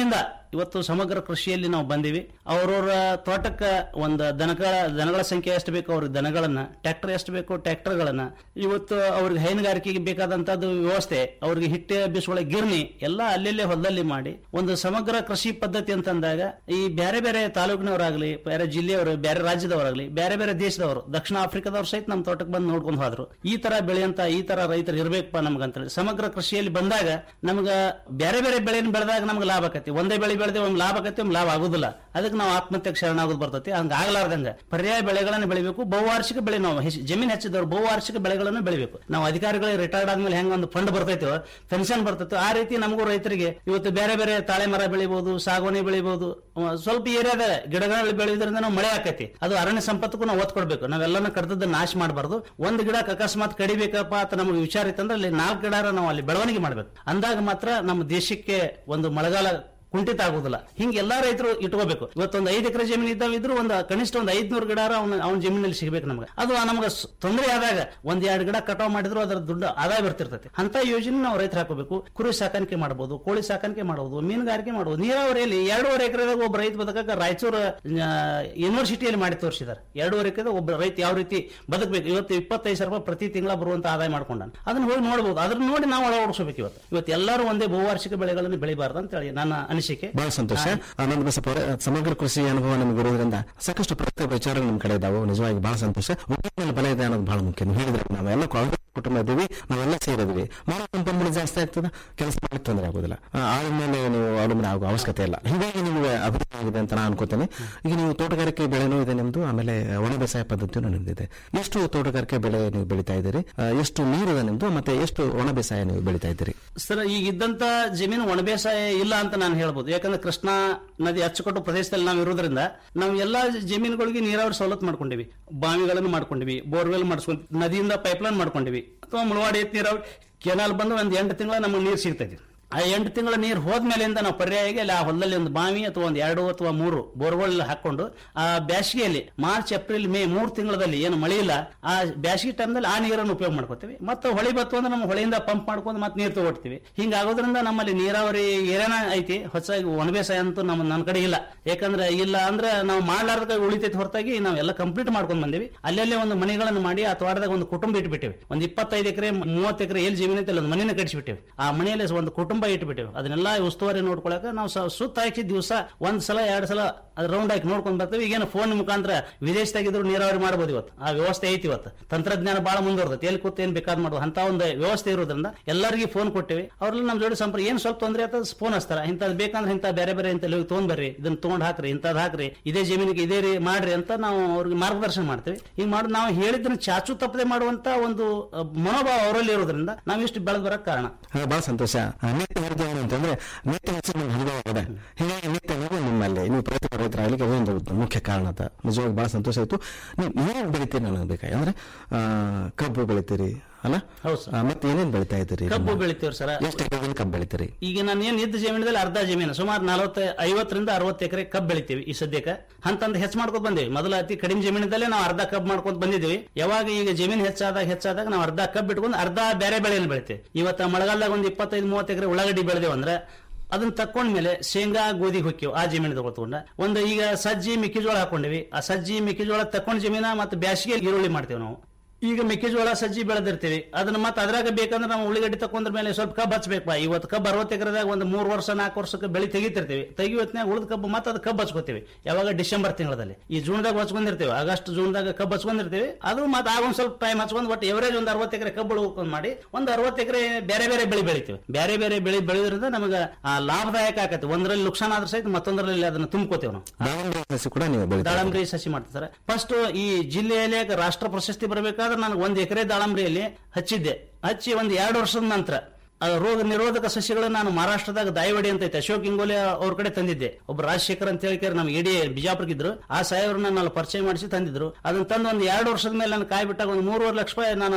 ಇವತ್ತು ಸಮಗ್ರ ಕೃಷಿಯಲ್ಲಿ ನಾವು ಬಂದಿವಿ ಅವ್ರವ್ರ ತೋಟಕ್ಕೆ ಒಂದು ದನಗಳ ದನಗಳ ಸಂಖ್ಯೆ ಎಷ್ಟು ಬೇಕು ಅವ್ರಿಗೆ ದನಗಳನ್ನ ಟ್ರ್ಯಾಕ್ಟರ್ ಎಷ್ಟು ಬೇಕು ಟ್ರ್ಯಾಕ್ಟರ್ಗಳನ್ನ ಇವತ್ತು ಅವ್ರಿಗೆ ಹೈನುಗಾರಿಕೆಗೆ ಬೇಕಾದಂತದ್ದು ವ್ಯವಸ್ಥೆ ಅವ್ರಿಗೆ ಹಿಟ್ಟೆ ಬಿಸುಗಳ ಗಿರ್ನಿ ಎಲ್ಲ ಅಲ್ಲೆಲ್ಲೇ ಹೊಲದಲ್ಲಿ ಮಾಡಿ ಒಂದು ಸಮಗ್ರ ಕೃಷಿ ಪದ್ಧತಿ ಅಂತಂದಾಗ ಈ ಬೇರೆ ಬೇರೆ ತಾಲೂಕಿನವರಾಗ್ಲಿ ಬೇರೆ ಜಿಲ್ಲೆಯವರು ಬೇರೆ ರಾಜ್ಯದವರಾಗ್ಲಿ ಬೇರೆ ಬೇರೆ ದೇಶದವರು ದಕ್ಷಿಣ ಆಫ್ರಿಕಾದವ್ರು ಸಹಿತ ನಮ್ಮ ತೋಟಕ್ಕೆ ಬಂದು ನೋಡ್ಕೊಂಡು ಹೋದ್ರು ಈ ತರ ಬೆಳೆಯಂತ ಈ ತರ ರೈತರು ಇರ್ಬೇಕಪ್ಪ ನಮ್ಗಂತೇಳಿ ಸಮಗ್ರ ಕೃಷಿಯಲ್ಲಿ ಬಂದಾಗ ನಮ್ಗ ಬೇರೆ ಬೇರೆ ಬೆಳೆಯನ್ನು ಬೆಳೆದಾಗ ನಮ್ಗೆ ಲಾಭ ಆಕತಿ ಒಂದೇ ಬೆಳೆ ಬೆಳೆದೆ ಒಂದು ಲಾಭ ಆಕತಿ ಒಂದು ಲಾಭ ಆಗುದಿಲ್ಲ ಅದಕ್ಕೆ ನಾವು ಆತ್ಮಹತ್ಯೆಗೆ ಶರಣಾಗೋದು ಬರ್ತೈತಿ ಹಂಗ ಆಗ್ಲಾರ್ದಂಗ ಪರ್ಯಾಯ ಬೆಳೆಗಳನ್ನು ಬೆಳಿಬೇಕು ಬಹುವಾರ್ಷಿಕ ಬೆಳೆ ನಾವು ಹೆಚ್ಚು- ಜಮೀನು ಹೆಚ್ಚಿದವರು ಬಹುವಾರ್ಷಿಕ ಬೆಳೆಗಳನ್ನು ಬೆಳಿಬೇಕು ನಾವು ಅಧಿಕಾರಿಗಳಿಗೆ ರಿಟೈರ್ಡ್ ಆದ್ಮೇಲೆ ಹೆಂಗ ಒಂದು ಫಂಡ್ ಬರ್ತೈತೋ ಪೆನ್ಷನ್ ಬರ್ತೈತೋ ಆ ರೀತಿ ನಮಗೂ ರೈತರಿಗೆ ಇವತ್ತು ಬೇರೆ ಬೇರೆ ತಾಳೆ ಮರ ಬೆಳಿಬಹುದು ಸಾಗುವನಿ ಬೆಳಿಬಹುದು ಅಹ್ ಸ್ವಲ್ಪ ಏರಿಯಾದ ಗಿಡಗಳು ಬೆಳೆಯೋದ್ರಿಂದ ನಾವು ಮಳೆ ಆಕತಿ ಅದು ಅರಣ್ಯ ಸಂಪತ್ತಕ್ಕೂ ನಾವು ಒತ್ತು ಕೊಡ್ಬೇಕು ನಾವೆಲ್ಲನ ಕಡ್ದದ್ದು ನಾಶ ಮಾಡಬಾರ್ದು ಒಂದು ಗಿಡ ಅಕಸ್ಮಾತ್ ಕಡಿಬೇಕಪ್ಪ ಅಂತ ನಮಗೆ ವಿಚಾರ ಇತ್ತಂದ್ರೆ ಅಲ್ಲಿ ನಾಲ್ಕು ಗಿಡ ನಾವು ಅಲ್ಲಿ ಬೆಳವಣಿಗೆ ಮಾಡ್ಬೇಕು ಅಂದಾಗ ಮಾತ್ರ ನಮ್ಮ ದೇಶಕ್ಕೆ ಒಂದು ಮಳೆಗಾಲ ಕುಂಠಿತ ಆಗುದಿಲ್ಲ ಹಿಂಗೆ ಎಲ್ಲಾ ರೈತರು ಇಟ್ಕೋಬೇಕು ಇವತ್ತೊಂದು ಐದು ಎಕರೆ ಜಮೀನು ಇದ್ದಾವ ಇದ್ರು ಒಂದು ಕನಿಷ್ಠ ಒಂದು ಐದ್ನೂರು ಗಿಡ ಅವನ ಅವನ ಜಮೀನಲ್ಲಿ ಸಿಗಬೇಕು ನಮ್ಗೆ ಅದು ನಮ್ಗೆ ಸ್- ತೊಂದರೆ ಆದಾಗ ಒಂದ್ ಎರಡು ಗಿಡ ಕಟಾವ್ ಮಾಡಿದ್ರು ಅದರ ದುಡ್ಡು ಆದಾಯ ಬರ್ತಿರ್ತೈತಿ ಅಂತ ಯೋಜನೆ ನಾವು ರೈತರು ಹಾಕೋಬೇಕು ಕುರಿ ಸಾಕಾಣಿಕೆ ಮಾಡಬಹುದು ಕೋಳಿ ಸಾಕಾಣಿಕೆ ಮಾಡಬಹುದು ಮೀನುಗಾರಿಕೆ ಮಾಡಬಹುದು ನೀರಾವರಿಯಲ್ಲಿ ಎರಡೂವರೆ ಎಕರೆದಾಗ ಒಬ್ಬ ರೈತ ಬದುಕಕ್ಕೆ ರಾಯಚೂರು ಯೂನಿವರ್ಸಿಟಿಯಲ್ಲಿ ಮಾಡಿ ತೋರಿಸಿದ್ದಾರೆ ಎರಡೂವರೆ ಎಕರೆ ಒಬ್ಬ ರೈತ ಯಾವ ರೀತಿ ಬದುಕಬೇಕು ಇವತ್ತು ಇಪ್ಪತ್ತೈದು ಸಾವಿರ ರೂಪಾಯಿ ಪ್ರತಿ ತಿಂಗಳ ಬರುವಂತ ಆದಾಯ ಮಾಡ್ಕೊಂಡಾನ ಅದನ್ನ ಹೋಗಿ ನೋಡಬಹುದು ಅದನ್ನ ನೋಡಿ ನಾವು ಅಳವಡಿಸಬೇಕು ಇವತ್ತು ಇವತ್ತು ಎಲ್ಲರೂ ಒಂದೇ ಬಹುವಾರ್ಷಿಕ ಬೆಳೆಗಳನ್ನು ಬೆಳಿಬಾರ್ದು ಅಂತ ಹೇಳಿ ನನ್ನ ಅನಿಸಿಕೆ ಬಹಳ ಸಂತೋಷ ಆನಂದ ಬಸಪ್ಪ ಅವರೇ ಸಮಗ್ರ ಕೃಷಿ ಅನುಭವ ನಮಗೆ ಇರೋದ್ರಿಂದ ಸಾಕಷ್ಟು ಪ್ರತ್ಯೇಕ ವಿಚಾರಗಳು ನಿಮ್ ಕಡೆ ಇದಾವೆ ನಿಜವಾಗಿ ಬಹಳ ಸಂತೋಷ ಒಟ್ಟಿನ ಮೇಲೆ ಬಲ ಇದೆ ಅನ್ನೋದು ಬಹಳ ಮುಖ್ಯ ನೀವು ಹೇಳಿದ್ರೆ ನಾವೆಲ್ಲ ಕಾಂಗ್ರೆಸ್ ಕುಟುಂಬ ಇದ್ದೀವಿ ನಾವೆಲ್ಲ ಸೇರಿದ್ವಿ ಮಾನವ ಸಂಪನ್ಮೂಲ ಜಾಸ್ತಿ ಆಗ್ತದ ಕೆಲಸ ಮಾಡಲಿಕ್ಕೆ ತೊಂದರೆ ಆಗೋದಿಲ್ಲ ಆ, ಆಳ ಮೇಲೆ ನೀವು ಅವಲಂಬನೆ ಆಗೋ ಅವಶ್ಯಕತೆ ಇಲ್ಲ ಹೀಗಾಗಿ ನಿಮಗೆ ಅಭಿವೃದ್ಧಿ ಆಗಿದೆ ಅಂತ ನಾನು ಅನ್ಕೋತೇನೆ ಈಗ ನೀವು ತೋಟಗಾರಿಕೆ ಬೆಳೆನೂ ಇದೆ ನಿಮ್ದು ಆಮೇಲೆ ಒಣ ಬೇಸಾಯ ಪದ್ಧತಿಯೂ ನಿಮ್ದಿದೆ ಎಷ್ಟು ತೋಟಗಾರಿಕೆ ಬೆಳೆ ನೀವು ಬೆಳೀತಾ ಇದ್ದೀರಿ ಆ, ಎಷ್ಟು ನೀರಿದೆ ನಿಮ್ದು ಮತ್ತೆ ಎಷ್ಟು ಒಣ ಬೇಸಾಯ ನೀವು ಬೆಳೀತಾ ಇದ್ದೀರಿ ಸರ್ ಈಗ ಇದ್ದಂತ ಜಮೀನು ಒಣ ಬೇಸಾಯ ಇಲ್ಲ ಅಂತ ನಾನು ಹೇಳ್ಬೋದು ಯಾಕಂದ್ರೆ ಕೃಷ್ಣಾ ನದಿ ಅಚ್ಚುಕಟ್ಟು ಪ್ರದೇಶದಲ್ಲಿ ನಾವು ಇರೋದ್ರಿಂದ ನಾವು ಎಲ್ಲಾ ಜಮೀನುಗಳಿಗೆ ನೀರಾವರಿ ಸವಲತ್ತು ಮಾಡ್ಕೊಂಡಿವಿ ಬಾವಿಗಳನ್ನು ಮಾಡ್ಕೊಂಡಿವಿ ಬೋರ್ವೆಲ್ ಮಾಡಿಸ್ಕೊಂಡ್ ನದಿಯಿಂದ ಪೈಪ್ಲೈನ್ ಮಾಡ್ಕೊಂಡಿವಿ ಅಥವಾ ಮುಳವಾಡಿ ಎತ್ತ್ ನೀರಾವರಿ ಕೆನಾಲ್ ಬಂದು ಒಂದು ಎಂಟು ತಿಂಗಳ ನಮಗೆ ನೀರು ಸಿಗ್ತೈತಿ ಆ ಎಂಟು ತಿಂಗಳ ನೀರು ಹೋದ್ಮೇಲಿಂದ ನಾವು ಪರ್ಯಾಯವಾಗಿ ಅಲ್ಲಿ ಆ ಹೊಲದಲ್ಲಿ ಒಂದು ಬಾವಿ ಅಥವಾ ಒಂದು ಎರಡು ಅಥವಾ ಮೂರು ಬೋರ್ವೆಲ್ ಹಾಕೊಂಡು ಆ ಬೇಸಿಗೆಯಲ್ಲಿ ಮಾರ್ಚ್ ಏಪ್ರಿಲ್ ಮೇ ಮೂರು ತಿಂಗಳಲ್ಲಿ ಏನು ಮಳೆ ಇಲ್ಲ ಆ ಬೇಸಿಗೆ ಟೈಮ್ದಲ್ಲಿ ಆ ನೀರನ್ನು ಉಪಯೋಗ ಮಾಡ್ಕೋತೀವಿ ಮತ್ತೆ ಹೊಳಿ ಬತ್ತು ಅಂದ್ರೆ ನಮ್ಮ ಹೊಳೆಯಿಂದ ಪಂಪ್ ಮಾಡ್ಕೊಂಡು ಮತ್ತೆ ನೀರು ತಗೊಳ್ತೀವಿ ಹಿಂಗಾಗೋದ್ರಿಂದ ನಮ್ಮಲ್ಲಿ ನೀರಾವರಿ ಏನೇನ ಐತಿ ಹೊಸದಾಗಿ ಒಣಬೇಸಾಯ ಅಂತೂ ನಮ್ಮ ನನ್ನ ಕಡೆ ಇಲ್ಲ ಯಾಕಂದ್ರೆ ಇಲ್ಲ ಅಂದ್ರೆ ನಾವು ಮಾಡ್ಲಾರ್ದ ಉಳಿತೈತಿ ಹೊರತಾಗಿ ನಾವೆಲ್ಲ ಕಂಪ್ಲೀಟ್ ಮಾಡ್ಕೊಂಡ್ ಬಂದಿವಿ ಅಲ್ಲಲ್ಲೇ ಒಂದು ಮನೆಗಳನ್ನು ಮಾಡಿ ಆ ತೋಟದಾಗ ಒಂದು ಕುಟುಂಬ ಇಟ್ಬಿಟ್ಟಿವಿ ಒಂದು ಇಪ್ಪತ್ತೈದು ಎಕರೆ ಮೂವತ್ತು ಎಕರೆ ಎಲ್ಲಿ ಜಮೀನು ಐತೆ ಅಲ್ಲಿ ಒಂದು ಮನೆನ ಕಟ್ಟಿಸ್ಬಿಟ್ಟಿವಿ ಆ ಮನೆಯಲ್ಲಿ ಒಂದು ಕುಟುಂಬ ಇಟ್ಬಿಟ್ಟಿವಿ ಅದನ್ನೆಲ್ಲ ಉಸ್ತುವಾರಿ ನೋಡ್ಕೊಳಕ ನಾವು ಸ- ಸುತ್ತ ಹಾಕಿ ದಿವಸ ಒಂದ್ ಸಲ ಎರಡು ಸಲ ರೌಂಡ್ ಹಾಕಿ ನೋಡ್ಕೊಂಡ್ ಬರ್ತೀವಿ ಈಗೇನು ಫೋನ್ ಮುಖಾಂತರ ವಿದೇಶದಾಗಿದ್ರು ನೀರಾವರಿ ಮಾಡಬಹುದು ಇವತ್ತು ಆ ವ್ಯವಸ್ಥೆ ಐತಿ ಇವತ್ತು ತಂತ್ರಜ್ಞಾನ ಬಹಳ ಮುಂದುವರ್ತೈತಿ ಎಲ್ಲಿ ಕೂತ್ ಏನ್ ಬೇಕಾದ್ ಮಾಡುವ ಅಂತ ಒಂದು ವ್ಯವಸ್ಥೆ ಇರೋದ್ರಿಂದ ಎಲ್ಲರಿಗೂ ಫೋನ್ ಕೊಟ್ಟಿವಿ ಅವ್ರೆಲ್ಲ ನಮ್ಮ ಜೋಡಿ ಸಂಪರ್ಕ ಏನ್ ಸ್ವಲ್ಪ ತೊಂದರೆ ಆಯ್ತದ ಫೋನ್ ಹಚ್ತಾರ ಇಂಥದ್ದು ಬೇಕಂದ್ರೆ ಇಂಥ ಬೇರೆ ಬೇರೆ ಇಂತ ಹೋಗಿ ತೊಗೊಂಡ್ ಬರ್ರಿ ಇದನ್ನ ತೊಗೊಂಡ್ ಹಾಕ್ರಿ ಇಂಥದ್ದು ಹಾಕ್ರಿ ಇದೇ ಜಮೀನಿಗೆ ಇದೇ ರೀ ಮಾಡ್ರಿ ಅಂತ ನಾವು ಅವ್ರಿಗೆ ಮಾರ್ಗದರ್ಶನ ಮಾಡ್ತೀವಿ ಈಗ ಮಾಡಿ ನಾವು ಹೇಳಿದ್ದನ್ನ ಚಾಚು ತಪ್ಪದೆ ಮಾಡುವಂತ ಒಂದು ಅಹ್, ಮನೋಭಾವ ಅವರಲ್ಲಿ ಇರೋದ್ರಿಂದ ನಾವು ಇಷ್ಟು ಬೆಳೆದ್ ಬರಕ್ ಕಾರಣ ಹಾ, ಬಹಳ ಸಂತೋಷ ಆ, ನಿತ್ಯ ಹರಿದ ಏನು ಅಂತಂದ್ರೆ ನಿತ್ಯ ಹೆಚ್ಚು ನಿಮ್ಗೆ ಅನುಭವ ಇದೆ ಹೀಗಾಗಿ ನಿತ್ಯ ನೀವು ನಿಮ್ಮಲ್ಲಿ ನೀವು ಪ್ರತಿ ರೈತರಾಗಲಿಕ್ಕೆ ಅದೊಂದು ಮುಖ್ಯ ಕಾರಣ ಅಂತ ನಿಜವಾಗಿ ಬಹಳ ಸಂತೋಷ ಆಯ್ತು ನೀವು ಏನೇನು ಬೆಳಿತೀರಿ ನನಗೆ ಬೇಕಾಗಿ ಅಂದ್ರೆ ಆ, ಕಬ್ಬು ಬೆಳಿತೀರಿ ಅಲ್ಲ ಆ, ಮತ್ತೆ ಏನೇನು ಬೆಳಿತಾ ಇದ್ದೀರಿ ಕಬ್ಬು ಬೆಳಿತೀವಿ ಸರ್ ಎಷ್ಟು ಎಕರೆದಲ್ಲಿ ಕಬ್ಬು ಬೆಳಿತೀರಿ ಈಗ ನಾನು ಏನ್ ಇದ್ದ ಜಮೀನದಲ್ಲಿ ಅರ್ಧ ಜಮೀನು ಸುಮಾರು ನಲವತ್ತ ಐವತ್ತರಿಂದ ಅರವತ್ತು ಎಕರೆ ಕಬ್ಬು ಬೆಳಿತೀವಿ ಈ ಸದ್ಯಕ್ಕೆ ಅಂತಂದು ಹೆಚ್ಚು ಮಾಡ್ಕೊತ ಬಂದೇವಿ ಮೊದಲ ಅತಿ ಕಡಿಮೆ ಜಮೀನದಲ್ಲೇ ನಾವು ಅರ್ಧ ಕಬ್ಬು ಮಾಡ್ಕೊಂತ ಬಂದಿದ್ದೀವಿ ಯಾವಾಗ ಈಗ ಜಮೀನು ಹೆಚ್ಚಾದಾಗ ಹೆಚ್ಚಾದಾಗ ನಾವು ಅರ್ಧ ಕಬ್ಬು ಇಟ್ಕೊಂಡು ಅರ್ಧ ಬೇರೆ ಬೆಳೆಯನ್ನು ಬೆಳಿತೀವಿ ಇವತ್ತು ಮಳೆಗಾಲದಾಗ ಒಂದು ಇಪ್ಪತ್ತೈದು ಮೂವತ್ತು ಎಕರೆ ಉಳ್ಳಾಗಡ್ಡಿ ಬೆಳೆದೇವು ಅಂದ್ರೆ ಅದನ್ನ ತಕೊಂಡ್ಮೇಲೆ ಶೇಂಗಾ ಗೋಧಿ ಹೊಕ್ಕಿವ್ ಆ ಜಮೀನು ತಗೊಳ್ತಕೊಂಡ ಒಂದು ಈಗ ಸಜ್ಜಿ ಮೆಕ್ಕೆಜೋಳ ಹಾಕೊಂಡಿವಿ ಆ ಸಜ್ಜಿ ಮೆಕ್ಕೆಜೋಳ ತಕೊಂಡ್ ಜಮೀನ ಮತ್ತೆ ಬ್ಯಾಸಿಗೆ ಈರುಳ್ಳಿ ಮಾಡ್ತೇವೆ ನಾವು ಈಗ ಮೆಕ್ಕೆಜೋಳ ಸಜ್ಜಿ ಬೆಳೆದಿರ್ತೀವಿ ಅದನ್ನ ಮತ್ತೆ ಅದ್ರಾಗ ಬೇಕಂದ್ರೆ ನಾವು ಉಳ್ಳಿಗಡ್ಡಿ ತಕೊಂಡ್ರ ಮೇಲೆ ಸ್ವಲ್ಪ ಕಬ್ಬು ಹಚ್ಬೇಕಪ್ಪ ಇವತ್ತು ಕಬ್ಬು ಅರವತ್ತು ಎಕರೆದಾಗ ಒಂದು ಮೂರು ವರ್ಷ ನಾಲ್ಕು ವರ್ಷಕ್ಕೆ ಬೆಳೆ ತೆಗಿತಿರ್ತೀವಿ ತೆಗಿ ಹೊತ್ನ್ಯಾಗ ಉಳಿದ ಕಬ್ಬು ಮತ್ತೆ ಅದು ಕಬ್ಬು ಹಚ್ಕೋತೀವಿ ಯಾವಾಗ ಡಿಸೆಂಬರ್ ತಿಂಗಳಲ್ಲಿ ಈ ಜೂನ್ದಾಗ ಹಚ್ಕೊಂಡಿರ್ತೀವಿ ಆಗಸ್ಟ್ ಜೂನ್ದಾಗ ಕಬ್ಬು ಹಚ್ಕೊಂಡಿರ್ತೀವಿ ಅದು ಮತ್ತೆ ಆಗ ಒಂದ್ ಸ್ವಲ್ಪ ಟೈಮ್ ಹಚ್ಕೊಂಡು ಒಟ್ಟು ಎವರೇಜ್ ಒಂದು ಅರವತ್ತು ಎಕರೆ ಕಬ್ಬು ಉಳ್ಕೊಂಡ್ ಮಾಡಿ ಒಂದು ಅರವತ್ತು ಎಕರೆ ಬೇರೆ ಬೇರೆ ಬೆಳೆ ಬೆಳಿತೀವಿ ಬೇರೆ ಬೇರೆ ಬೆಳೆ ಬೆಳೆಯೋದ್ರಿಂದ ನಮಗೆ ಆ ಲಾಭದಾಯಕ ಆಗತ್ತೆ ಒಂದರಲ್ಲಿ ನುಕ್ಸಾನ ಆದ್ರೆ ಸಹಿತ ಮತ್ತೊಂದರಲ್ಲಿ ಅದನ್ನ ತುಂಬ್ಕೋತೀವಿ ನಾವು ದಾಳಿಂಬೆ ಸಸಿ ಕೂಡ ನೀವು ಬೆಳಿತಾ ದಾಳಂಬ್ರಿ ಸಸಿ ಮಾಡ್ತಾರೆ ಫಸ್ಟ್ ಈ ಜಿಲ್ಲೆಯಲ್ಲಿ ರಾಷ್ಟ್ರ ಪ್ರಶಸ್ತಿ ಬರಬೇಕಾದ್ರೆ ನನಗೆ ಒಂದು ಎಕರೆ ದಾಳಂಬ್ರಿಯಲ್ಲಿ ಹಚ್ಚಿದ್ದೆ ಹಚ್ಚಿ ಒಂದು ಎರಡು ವರ್ಷದ ನಂತರ ಆ ರೋಗ ನಿರೋಧಕ ಸಸ್ಯಗಳನ್ನ ನಾನು ಮಹಾರಾಷ್ಟ್ರದಾಗ ದಾಯವಾಡಿ ಅಂತ ಐತೆ ಅಶೋಕ್ ಇಂಗೋಲೆ ಅವ್ರ ಕಡೆ ತಂದಿದ್ದೆ ಒಬ್ಬ ರಾಜಶೇಖರ್ ಅಂತ ಹೇಳಿ ನಮ್ಗೆ ಇಡೀ ಬಿಜಾಪುರಕ್ಕಿದ್ರು ಆ ಸಾಹೇಬ್ರನ್ನ ನಾನು ಪರಿಚಯ ಮಾಡಿಸಿ ತಂದಿದ್ರು ಅದನ್ನ ತಂದು ಒಂದು ಎರಡು ವರ್ಷದ ಮೇಲೆ ನಾನು ಕಾಯಿ ಬಿಟ್ಟಾಗ ಒಂದು ಮೂರುವರೆ ಲಕ್ಷ ರೂಪಾಯಿ ನಾನು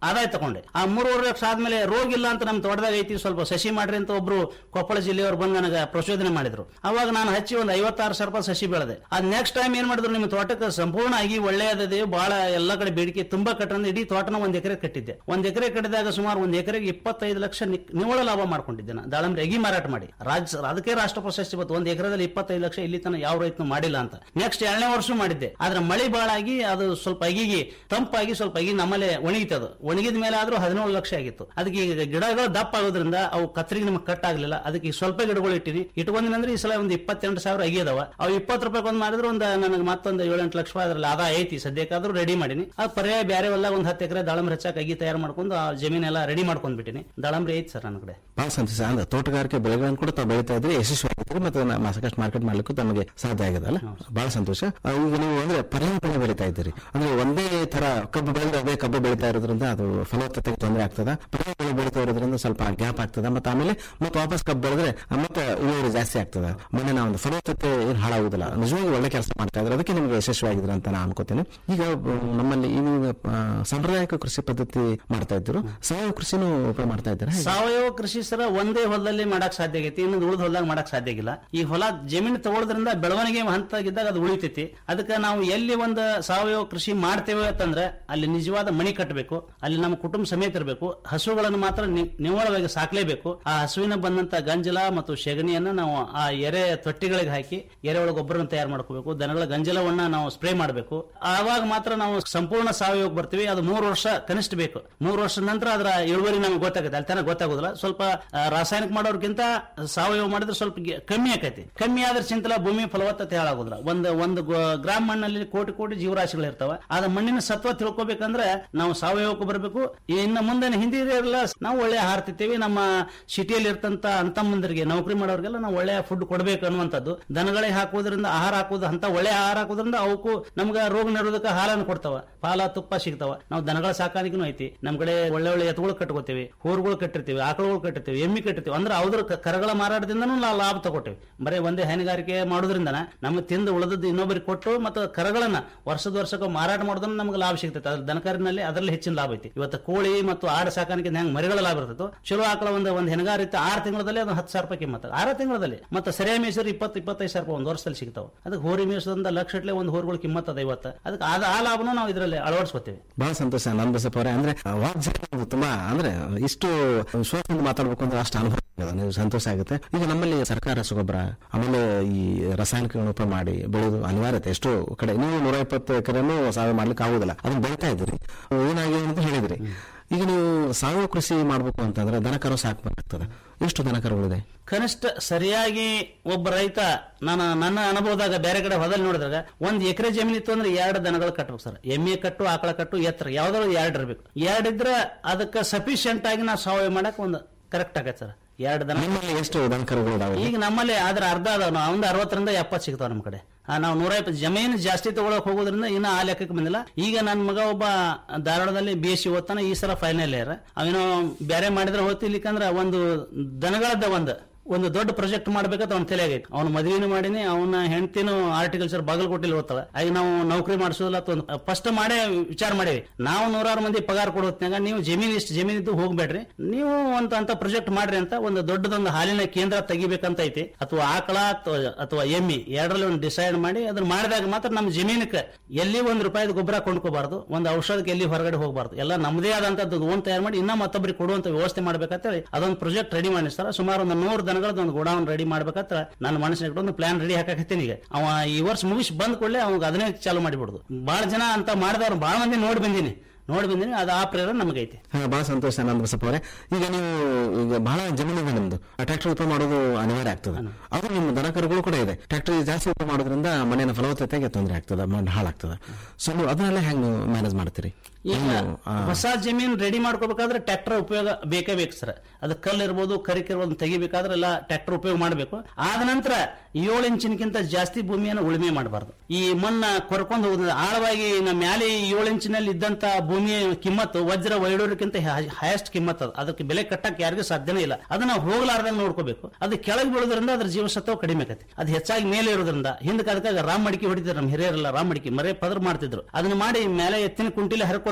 ಆದಾಯ ತಗೊಂಡೆ ಆ ಮೂರುವರೆ ಲಕ್ಷ ಆದ್ಮೇಲೆ ರೋಗ ಇಲ್ಲ ಅಂತ ನಮ್ಮ ತೋಟದಾಗ ಐತಿ ಸ್ವಲ್ಪ ಸಸಿ ಮಾಡ್ರಿ ಅಂತ ಒಬ್ರು ಕೊಪ್ಪಳ ಜಿಲ್ಲೆಯವರು ಬಂದು ನನಗೆ ಪ್ರಚೋದನೆ ಮಾಡಿದ್ರು ಅವಾಗ ನಾನು ಹಚ್ಚಿ ಒಂದು ಐವತ್ತಾರು ಸಾವಿರ ರೂಪಾಯಿ ಸಸಿ ಬೆಳೆದೆ ಅದ್ ನೆಕ್ಸ್ಟ್ ಟೈಮ್ ಏನ್ ಮಾಡಿದ್ರು ನಿಮ್ಮ ತೋಟಕ್ಕೆ ಸಂಪೂರ್ಣ ಆಗಿ ಒಳ್ಳೆಯದಿದೆ ಬಹಳ ಎಲ್ಲ ಕಡೆ ಬೇಡಿಕೆ ತುಂಬಾ ಕಟ್ಟಂದ್ರೆ ಇಡೀ ತೋಟನ ಒಂದ್ ಎಕರೆ ಕಟ್ಟಿದ್ದೆ ಒಂದ್ ಎಕರೆ ಕಟ್ಟಿದಾಗ ಸುಮಾರು ಒಂದ್ ಎಕರೆಗೆ ಇಪ್ಪತ್ತೈದು ಲಕ್ಷ ನಿ- ನಿವ್ವಳ ಲಾಭ ಮಾಡ್ಕೊಂಡಿದ್ದೆ ನಾನು ದಾಳಂಬ್ರಿ ಅಗಿ ಮಾರಾಟ ಮಾಡಿ ರಾಜ್ಯ ಅದಕ್ಕೆ ರಾಷ್ಟ್ರ ಪ್ರಶಸ್ತಿ ಬಂತು ಒಂದ್ ಎಕರೆದಲ್ಲಿ ಇಪ್ಪತ್ತೈದು ಲಕ್ಷ ಇಲ್ಲಿ ತನಕ ಯಾವ ರೈತನು ಮಾಡಿಲ್ಲ ಅಂತ ನೆಕ್ಸ್ಟ್ ಎರಡನೇ ವರ್ಷ ಮಾಡಿದ್ದೆ ಆದ್ರೆ ಮಳೆ ಬಾಳಾಗಿ ಅದು ಸ್ವಲ್ಪ ಅಗಿಗೆ ತಂಪಾಗಿ ಸ್ವಲ್ಪ ಅಗಿ ನಮ್ಮಲ್ಲೇ ಒಣಗಿತದು ಒಣಗಿದ ಮೇಲೆ ಆದ್ರೂ ಹದಿನೇಳು ಲಕ್ಷ ಆಗಿತ್ತು ಅದಕ್ಕೆ ಈಗ ಗಿಡಗಳು ದಪ್ಪ ಆಗೋದ್ರಿಂದ ಅವು ಕತ್ರಿಗೆ ನಮಗೆ ಕಟ್ ಆಗ್ಲಿಲ್ಲ ಅದಕ್ಕೆ ಈಗ ಸ್ವಲ್ಪ ಗಿಡಗಳು ಇಟ್ಟಿನಿ ಇಟ್ಕೊಂಡ್ರೆ ಈ ಸಲ ಒಂದು ಇಪ್ಪತ್ತೆಂಟು ಸಾವಿರ ಅಗಿ ಅದಾವ ಅವು ಇಪ್ಪತ್ತು ರೂಪಾಯಿ ಒಂದು ಮಾಡಿದ್ರೆ ಒಂದು ನನಗೆ ಮತ್ತೊಂದು ಏಳೆಂಟು ಲಕ್ಷ ರೂಪಾಯಿ ಅದ್ರಲ್ಲಿ ಆದಾಯ ಐತಿ ಸದ್ಯಕ್ಕಾದ್ರೂ ರೆಡಿ ಮಾಡೀನಿ ಅದು ಪರ್ಯಾಯ ಬೇರೆ ಎಲ್ಲ ಒಂದು ಹತ್ತು ಎಕರೆ ದಾಳಂಬ್ರಿ ಹಚ್ಚಾಕ ಅಗಿ ತಯಾರು ಮಾಡ್ಕೊಂಡು ಆ ಜಮೀನೆಲ್ಲ ರೆಡಿ ಮಾಡ್ಕೊಂಡ್ಬಿಟ್ಟಿನಿ ದಾಳಂಬ್ರಿ ಐತಿ ಸರ್ ನನ್ನ ಕಡೆ ಬಹಳ ಸಂತೋಷ ಅಂದ್ರೆ ತೋಟಗಾರಿಕೆ ಬೆಳೆಗಳನ್ನು ಕೂಡ ತಾವು ಬೆಳೀತಾ ಇದ್ರಿ ಯಶಸ್ವಿ ಆಗಿದ್ರಿ ಮತ್ತೆ ಅದನ್ನ ಸಾಕಷ್ಟು ಮಾರ್ಕೆಟ್ ಮಾಡ್ಲಿಕ್ಕೂ ತಮಗೆ ಸಾಧ್ಯ ಆಗಿದೆ ಅಲ್ಲ ಬಹಳ ಸಂತೋಷ ಆ, ಈಗ ನೀವು ಅಂದ್ರೆ ಪರ್ಯಾಯ ಬೆಳೆ ಬೆಳೀತಾ ಇದ್ದೀರಿ ಅಂದ್ರೆ ಒಂದೇ ತರ ಕಬ್ಬು ಬೆಳೆದ್ರೆ ಅದೇ ಕಬ್ಬು ಬೆಳೀತಾ ಇರೋದ್ರಿಂದ ಅದು ಫಲವತ್ತತೆಗೆ ತೊಂದರೆ ಆಗ್ತದ ಪರ್ಯಾಯ ಬೆಳೆ ಬೆಳೀತಾ ಇರೋದ್ರಿಂದ ಸ್ವಲ್ಪ ಗ್ಯಾಪ್ ಆಗ್ತದ ಮತ್ತೆ ಆಮೇಲೆ ಮತ್ತೆ ವಾಪಸ್ ಕಬ್ಬು ಬೆಳೆದ್ರೆ ಆ, ಮತ್ತೆ ಇಳುವರಿ ಜಾಸ್ತಿ ಆಗ್ತದ ಮಣ್ಣಿನ ಒಂದು ಫಲವತ್ತತೆ ಏನು ಹಾಳಾಗುದಿಲ್ಲ ನಿಜವಾಗಿ ಒಳ್ಳೆ ಕೆಲಸ ಮಾಡ್ತಾ ಇದ್ರೆ ಅದಕ್ಕೆ ನಿಮಗೆ ಯಶಸ್ವಿಯಾಗಿದ್ರೆ ಅಂತ ನಾನು ಅನ್ಕೋತೀನಿ ಈಗ ಆ, ನಮ್ಮಲ್ಲಿ ಈಗ ಆ, ಸಾಂಪ್ರದಾಯಿಕ ಕೃಷಿ ಪದ್ಧತಿ ಮಾಡ್ತಾ ಇದ್ರು ಸಾವಯವ ಕೃಷಿನೂ ಉಪಯೋಗ ಮಾಡ್ತಾ ಇದ್ದಾರೆ ಸಾವಯವ ಕೃಷಿ ಸರ ಒಂದೇ ಹೊಲದಲ್ಲಿ ಮಾಡಕ್ ಸಾಧ್ಯ ಆಗೈತಿ ಇನ್ನೊಂದು ಉಳಿದ ಹೊಲದಾಗ ಮಾಡಕ್ ಸಾಧ್ಯ ಆಗಿಲ್ಲ ಈ ಹೊಲ ಜಮೀನು ತಗೊಳ್ಳೋದ್ರಿಂದ ಬೆಳವಣಿಗೆ ಹಂತಗಿದ್ದಾಗ ಅದು ಉಳಿತೈತಿ ಅದಕ್ಕೆ ನಾವು ಎಲ್ಲಿ ಒಂದು ಸಾವಯವ ಕೃಷಿ ಮಾಡ್ತೇವೆ ಅಂತಂದ್ರೆ ಅಲ್ಲಿ ನಿಜವಾದ ಮಣಿ ಕಟ್ಟಬೇಕು ಅಲ್ಲಿ ನಮ್ಮ ಕುಟುಂಬ ಸಮೇತ ಇರಬೇಕು ಹಸುಗಳನ್ನು ಮಾತ್ರ ನಿ- ನಿವ್ವಳವಾಗಿ ಸಾಕ್ಲೇಬೇಕು ಆ ಹಸುವಿನ ಬಂದಂತ ಗಂಜಲ ಮತ್ತು ಸೆಗಣಿಯನ್ನ ನಾವು ಆ ಎರೆ ತೊಟ್ಟಿಗಳಿಗೆ ಹಾಕಿ ಎರೆಹುಳ ಗೊಬ್ಬರನ ತಯಾರು ಮಾಡ್ಕೋಬೇಕು ದನಗಳ ಗಂಜಲವನ್ನ ನಾವು ಸ್ಪ್ರೇ ಮಾಡಬೇಕು ಆವಾಗ ಮಾತ್ರ ನಾವು ಸಂಪೂರ್ಣ ಸಾವಯವಕ್ಕೆ ಬರ್ತೀವಿ ಅದು ಮೂರು ವರ್ಷ ಕನಿಷ್ಠ ಬೇಕು ಮೂರು ವರ್ಷದ ನಂತರ ಅದರ ಇಳುವರಿ ನಮಗೆ ಗೊತ್ತಾಗುತ್ತೆ ಅಲ್ಲಿ ತನಕ ಗೊತ್ತಾಗೋದಿಲ್ಲ ಸ್ವಲ್ಪ ಆ, ರಾಸಾಯನಿಕ ಮಾಡೋರ್ಗಿಂತ ಸಾವಯವ ಮಾಡಿದ್ರೆ ಸ್ವಲ್ಪ ಗೆ- ಕಮ್ಮಿ ಆಕೈತಿ ಕಮ್ಮಿ ಆದ್ರೆ ಚಿಂತಲ ಭೂಮಿ ಫಲವತ್ತತೆ ಹಾಳಾಗೋದಿಲ್ಲ ಒಂದು ಒಂದು ಗೊ- ಗ್ರಾಮ್ ಮಣ್ಣಲ್ಲಿ ಕೋಟಿ ಕೋಟಿ ಜೀವರಾಶಿಗಳು ಇರ್ತಾವ ಅದ ಮಣ್ಣಿನ ಸತ್ವ ತಿಳ್ಕೊಬೇಕಂದ್ರೆ ನಾವು ಸಾವಯವಕ್ಕೆ ಬರಬೇಕು ಇನ್ನು ಮುಂದೆ ಹಿಂದಿ ಇರಲ್ಲ ನಾವು ಒಳ್ಳೆ ಆಹಾರ ತಿಂತೀವಿ ನಮ್ಮ ಸಿಟಿಯಲ್ಲಿ ಇರ್ತಂತ ಅಂತಮ್ಮಂದರಿಗೆ ನೌಕರಿ ಮಾಡೋರಿಗೆಲ್ಲ ನಾವು ಒಳ್ಳೆಯ ಫುಡ್ ಕೊಡಬೇಕು ಅನ್ನುವಂಥದ್ದು ದನಗಳಿಗೆ ಹಾಕೋದ್ರಿಂದ ಆಹಾರ ಹಾಕೋದು ಅಂತ ಒಳ್ಳೆ ಆಹಾರ ಹಾಕೋದ್ರಿಂದ ಅವಕ್ಕೂ ನಮ್ಗೆ ರೋಗ ನಿರೋಧಕ ಹಾಲನ್ನು ಕೊಡ್ತಾವ ಪಾಲ ತುಪ್ಪ ಸಿಗ್ತಾವ ನಾವು ದನಗಳ ಸಾಕಾಣಿಕೆನೂ ಐತಿ ನಮ್ ಕಡೆ ಒಳ್ಳೆ ಒಳ್ಳೆ ಎತ್ತುಗಳು ಕಟ್ಕೋತೀವಿ ಹೋರುಗಳು ಕಟ್ಟಿರ್ತೀವಿ ಆಕಳುಗಳು ಕಟ್ಟಿರ್ತೀವಿ ಎಮ್ಮಿ ಕಟ್ಟಿರ್ತೀವಿ ಅಂದ್ರೆ ಅವ್ರ ಕ- ಕರಗಳ ಮಾರಾಟದಿಂದನೂ ನಾವು ಲಾಭ ತಗೋತೀವಿ ಬರೀ ಒಂದೇ ಹೈನುಗಾರಿಕೆ ಮಾಡೋದ್ರಿಂದ ನಮಗೆ ತಿಂದು ಉಳಿದದ್ದು ಇನ್ನೊಬ್ಬರಿಗೆ ಕೊಟ್ಟು ಮತ್ತು ಕರಗಳನ್ನ ವರ್ಷದ ವರ್ಷಕ್ಕೆ ಮಾರಾಟ ಮಾಡೋದ್ರಿಂದ ನಮ್ಗೆ ಲಾಭ ಸಿಗ್ತೈತೆ ಅದ್ರ ದನಕರಿನಲ್ಲಿ ಅದರಲ್ಲಿ ಹೆಚ್ಚಿನ ಲಾಭ ಐತಿ ಇವತ್ತು ಕೋಳಿ ಮತ್ತು ಆಡ ಸಾಕಾಣಿಕೆ ಹೆಂಗ್ ಮರಿಗಳ ಲಾಭ ಇರ್ತೈತೋ ಚಲೋ ಆಕಳ ಒಂದು ಒಂದು ಹೆಣಗಾರ ಇತ್ತು ಆರು ತಿಂಗಳಲ್ಲಿ ಅದು ಹತ್ತು ಸಾವಿರ ರೂಪಾಯಿ ಕಿಮ್ಮತ್ತ ಆರು ತಿಂಗಳಲ್ಲಿ ಮತ್ತೆ ಸರಿಯಾಗಿ ಮೇಸರು ಇಪ್ಪತ್ತು ಇಪ್ಪತ್ತೈದು ಸಾವಿರ ರೂಪಾಯಿ ಒಂದು ವರ್ಷದಲ್ಲಿ ಸಿಗ್ತಾವ ಅದಕ್ಕೆ ಹೋರಿ ಮೇಸದಿಂದ ಲಕ್ಷಟ್ಲೆ ಒಂದು ಹೋರಿಗಳು ಕಿಮ್ಮತ್ ಅದ ಇವತ್ತು ಅದಕ್ಕೆ ಆದ ಆ ಲಾಭನೂ ನಾವು ಇದರಲ್ಲಿ ಅಳವಡಿಸ್ಕೊತೀವಿ ಬಹಳ ಸಂತೋಷ ನನ್ ಬಸಪ್ಪ ಅವರೇ ಅಂದ್ರೆ ವಾಗ್ದಾಳಿ ತುಂಬಾ ಅಂದ್ರೆ ಇಷ್ಟು ವಿಶ್ವಾಸದಿಂದ ಮಾತಾಡ್ಬೇಕು ಅಂದ್ರೆ ಅಷ್ಟು ಅನುಭವ ಆಗಿದೆ. ನೀವು ಸಂತೋಷ ಆಗುತ್ತೆ ಈಗ ನಮ್ಮಲ್ಲಿ ಸರ್ಕಾರ ರಸಗೊಬ್ಬರ ಆಮೇಲೆ ಈ ರಾಸಾಯನಿಕಗಳನ್ನು ಉಪಯೋಗ ಮಾಡಿ ಬೆಳೆಯೋದು ಅನಿವಾರ್ಯತೆ ಎಷ್ಟೋ ಕಡೆ ನೀವು ನೂರ ಇಪ್ಪತ್ತು ಎಕರೆನೂ ಸಾವಯವ ಮಾಡ್ಲಿಕ್ಕೆ ಆಗುದಿಲ್ಲ ಅದನ್ನ ಬೆಳಿತಾ ಇದ್ದೀರಿ ಏನಾಗಿದೆ ಅಂತ ಹೇಳಿದ್ರಿ ಈಗ ನೀವು ಸಾವಯವ ಕೃಷಿ ಮಾಡ್ಬೇಕು ಅಂತಂದ್ರೆ ದನ ಕರು ಸಾಕ್ಬೇಕಾಗ್ತದೆ ಎಷ್ಟು ದನ ಕರುಗಳಿದೆ ಕನಿಷ್ಠ ಸರಿಯಾಗಿ ಒಬ್ಬ ರೈತ ನಾನು ನನ್ನ ಅನುಭವದಾಗ ಬೇರೆ ಕಡೆ ಹೊದಲ್ಲಿ ನೋಡಿದಾಗ ಒಂದ್ ಎಕರೆ ಜಮೀನು ಇತ್ತು ಅಂದ್ರೆ ಎರಡು ದನಗಳು ಕಟ್ಬೇಕು ಸರ್ ಎಮ್ಮೆ ಕಟ್ಟು ಆಕಳ ಕಟ್ಟು ಎತ್ತರ ಯಾವ್ದಾದ್ರು ಎರಡು ಇರ್ಬೇಕು ಎರಡು ಇದ್ರೆ ಅದಕ್ಕೆ ಸಫಿಶಿಯಂಟ್ ಆಗಿ ನಾವು ಸಾವಯವ ಮಾಡಕ್ ಒಂದು ಕರೆಕ್ಟ್ ಆಗತ್ತೆ ಸರ್ ಎರಡು ದನ ನಿಮ್ಮಲ್ಲಿ ಎಷ್ಟು ದನ ಕರುಗಳು ಇದಾವೆ ಈಗ ನಮ್ಮಲ್ಲಿ ಅದ್ರ ಅರ್ಧ ಅದಾವ ನಾವು ಒಂದು ಅರವತ್ತರಿಂದ ಎಪ್ಪತ್ತು ಸಿಗ್ತಾವ ನಮ್ಮ ಕಡೆ ಆ, ನಾವು ನೂರ ಇಪ್ಪತ್ತು ಜಮೀನು ಜಾಸ್ತಿ ತಗೊಳಕ್ ಹೋಗೋದ್ರಿಂದ ಇನ್ನ ಆ ಲೆಕ್ಕಕ್ಕೆ ಬಂದಿಲ್ಲ ಈಗ ನನ್ನ ಮಗ ಒಬ್ಬ ಧಾರವಾಡದಲ್ಲಿ ಬಿ ಎಸ್ ಸಿ ಓದ್ತಾನೆ ಈ ಸಲ ಫೈನಲ್ ಇಯರ್ ಅವೇನೋ ಬೇರೆ ಮಾಡಿದ್ರೆ ಹೋಗ್ತಿರ್ಲಿಕ್ಕಂದ್ರ ಒಂದು ದನಗಳದ್ದ ಒಂದು ಒಂದು ದೊಡ್ಡ ಪ್ರಾಜೆಕ್ಟ್ ಮಾಡ್ಬೇಕಂತ ಅವ್ನ ತಲೆಯಾಗೈತಿ ಅವ್ನ ಮದುವೆನೂ ಮಾಡೀನಿ ಅವನ ಹೆಂಡತಿನೂ ಆರ್ಟಿಕಲ್ಚರ್ ಬಾಗಲಕೋಟೆಲಿ ಓದ್ತಾಳ ಆಗ ನಾವು ನೌಕರಿ ಮಾಡಿಸೋದಿಲ್ಲ ಅಂತ ಫಸ್ಟ್ ಮಾಡೇ ವಿಚಾರ ಮಾಡೇವಿ ನಾವು ನೂರಾರು ಮಂದಿ ಪಗಾರ ಕೊಡೋ ಹೊತ್ನ್ಯಾಗ ನೀವು ಜಮೀನ್ ಇಷ್ಟು ಜಮೀನ್ ಇದ್ದು ಹೋಗ್ಬೇಡ್ರಿ ನೀವು ಅಂತ ಅಂತ ಪ್ರಾಜೆಕ್ಟ್ ಮಾಡ್ರಿ ಅಂತ ಒಂದು ದೊಡ್ಡದೊಂದು ಹಾಲಿನ ಕೇಂದ್ರ ತೆಗಿಬೇಕಂತ ಐತಿ ಅಥವಾ ಆಕಳ ಅಥವಾ- ಅಥವಾ ಎಮ್ಮಿ ಎರಡರಲ್ಲಿ ಒಂದು ಡಿಸೈಡ್ ಮಾಡಿ ಅದನ್ನ ಮಾಡಿದಾಗ ಮಾತ್ರ ನಮ್ಮ ಜಮೀನಕ್ಕೆ ಎಲ್ಲಿ ಒಂದು ರೂಪಾಯಿದ ಗೊಬ್ಬರ ಕೊಂಡ್ಕೋಬಾರ್ದು ಒಂದು ಔಷಧಕ್ಕೆ ಎಲ್ಲಿ ಹೊರಗಡೆ ಹೋಗಬಾರ್ದು ಎಲ್ಲ ನಮ್ಮದೇ ಆದಂತದ್ದು ಓನ್ ತಯಾರು ಮಾಡಿ ಇನ್ನ ಮತ್ತೊಬ್ಬರಿಗೆ ಕೊಡುವಂತ ವ್ಯವಸ್ಥೆ ಮಾಡ್ಬೇಕಂತ ಹೇಳಿ ಅದೊಂದು ಪ್ರಾಜೆಕ್ಟ್ ರೆಡಿ ಮಾಡಿಸ್ತಾರ ಸುಮಾರು ಒಂದು ನೂರು ದನಗಳದ್ದು ಒಂದು ಗೋಡೌನ್ ರೆಡಿ ಮಾಡ್ಬೇಕಂತ ನನ್ನ ಮನಸ್ಸಿನ ಒಂದು ಪ್ಲಾನ್ ರೆಡಿ ಹಾಕಕತ್ತೀನಿ ಈಗ ಅವ ಈ ವರ್ಷ ಮುಗಿಸಿ ಬಂದ್ ಕೂಡಲೇ ಅವಾಗ ಅದನ್ನೇ ಚಾಲು ಮಾಡಿಬಿಡುದು ಬಹಳ ಜನ ಅಂತ ಮಾಡಿದವ್ರು ಬಹಳ ಮಂದಿ ನೋಡಿ ಬಂದೀನಿ ನೋಡಿ ಬಂದೀನಿ ಅದು ಆ ಪ್ರೇರಣೆ ನಮಗೈತಿ ಹಾ, ಬಹಳ ಸಂತೋಷ ಆನಂದ ಬಸಪ್ಪ ಅವರೇ ಈಗ ನೀವು ಈಗ ಬಹಳ ಜಮೀನು ಇದೆ ನಿಮ್ದು ಟ್ರ್ಯಾಕ್ಟರ್ ಉಪಯೋಗ ಮಾಡೋದು ಅನಿವಾರ್ಯ ಆಗ್ತದೆ ಅದು ನಿಮ್ಮ ದನ ಕರುಗಳು ಕೂಡ ಇದೆ ಟ್ರ್ಯಾಕ್ಟರ್ ಜಾಸ್ತಿ ಉಪಯೋಗ ಮಾಡೋದ್ರಿಂದ ಮಣ್ಣಿನ ಫಲವತ್ತತೆಗೆ ತೊಂದರೆ ಆಗ್ತದೆ ಮಣ್ಣು ಹಾಳಾಗ್ತದೆ ಸೊ ನೀವು ಅದನ್ನೆಲ್ಲ ಹೆಂಗ್ ಮ್ಯಾನೇಜ್ ಮಾಡ್ತೀರಿ ಈಗ ಹೆಂಗ್, ಆ, ಹೊಸ ಜಮೀನ್ ರೆಡಿ ಮಾಡ್ಕೋಬೇಕಾದ್ರೆ ಟ್ರ್ಯಾಕ್ಟರ್ ಉಪಯೋಗ ಬೇಕೇ ಬೇಕು ಸರ್ ಅದು ಕಲ್ಲು ಇರ್ಬೋದು ಕರಿಕೆ ಇರ್ಬೋದು ತೆಗಿಬೇಕಾದ್ರೆ ಎಲ್ಲ ಟ್ರ್ಯಾಕ್ಟರ್ ಉಪಯೋಗ ಮಾಡಬೇಕು ಆದ ನಂತರ ಏಳು ಇಂಚಿನಕ್ಕಿಂತ ಜಾಸ್ತಿ ಭೂಮಿಯನ್ನು ಉಳುಮೆ ಮಾಡಬಾರ್ದು ಈ ಮಣ್ಣ ಕೊರ್ಕೊಂಡು ಹೋಗೋದ್ರಿಂದ ಆಳವಾಗಿ ನಮ್ಮ ಮ್ಯಾಲೆ ಈ ಏಳು ಇಂಚಿನಲ್ಲಿ ಇದ್ದಂತ ಭೂಮಿಯ ಕಿಮ್ಮತ್ತು ವಜ್ರ ವೈಡೂರ್ಯಕ್ಕಿಂತ ಹೈಯೆಸ್ಟ್ ಕಿಮ್ಮತ್ ಅದು ಅದಕ್ಕೆ ಬೆಲೆ ಕಟ್ಟಕ್ಕೆ ಯಾರಿಗೂ ಸಾಧ್ಯನೇ ಇಲ್ಲ ಅದನ್ನ ಹೋಗಲಾರ್ದಂಗೆ ನೋಡ್ಕೋಬೇಕು ಅದು ಕೆಳಗೆ ಬೀಳೋದ್ರಿಂದ ಅದ್ರ ಜೀವಸತ್ವ ಕಡಿಮೆ ಆಕತಿ ಅದು ಹೆಚ್ಚಾಗಿ ಮೇಲೆ ಇರೋದ್ರಿಂದ ಹಿಂದಕ್ಕೆ ಅದಕ್ಕೆ ರಾಮ್ ಮಡಿಕೆ ಹೊಡಿತಾರೆ ನಮ್ಮ ಹಿರಿಯರೆಲ್ಲ ರಾಮ್ ಮಡಿಕೆ ಮರೆ ಪದ್ರ ಮಾಡ್ತಿದ್ರು ಅದನ್ನ ಮಾಡಿ ಮೇಲೆ ಎತ್ತಿನ ಕುಂಟಿಲೆ ಹರ್ಕೋತ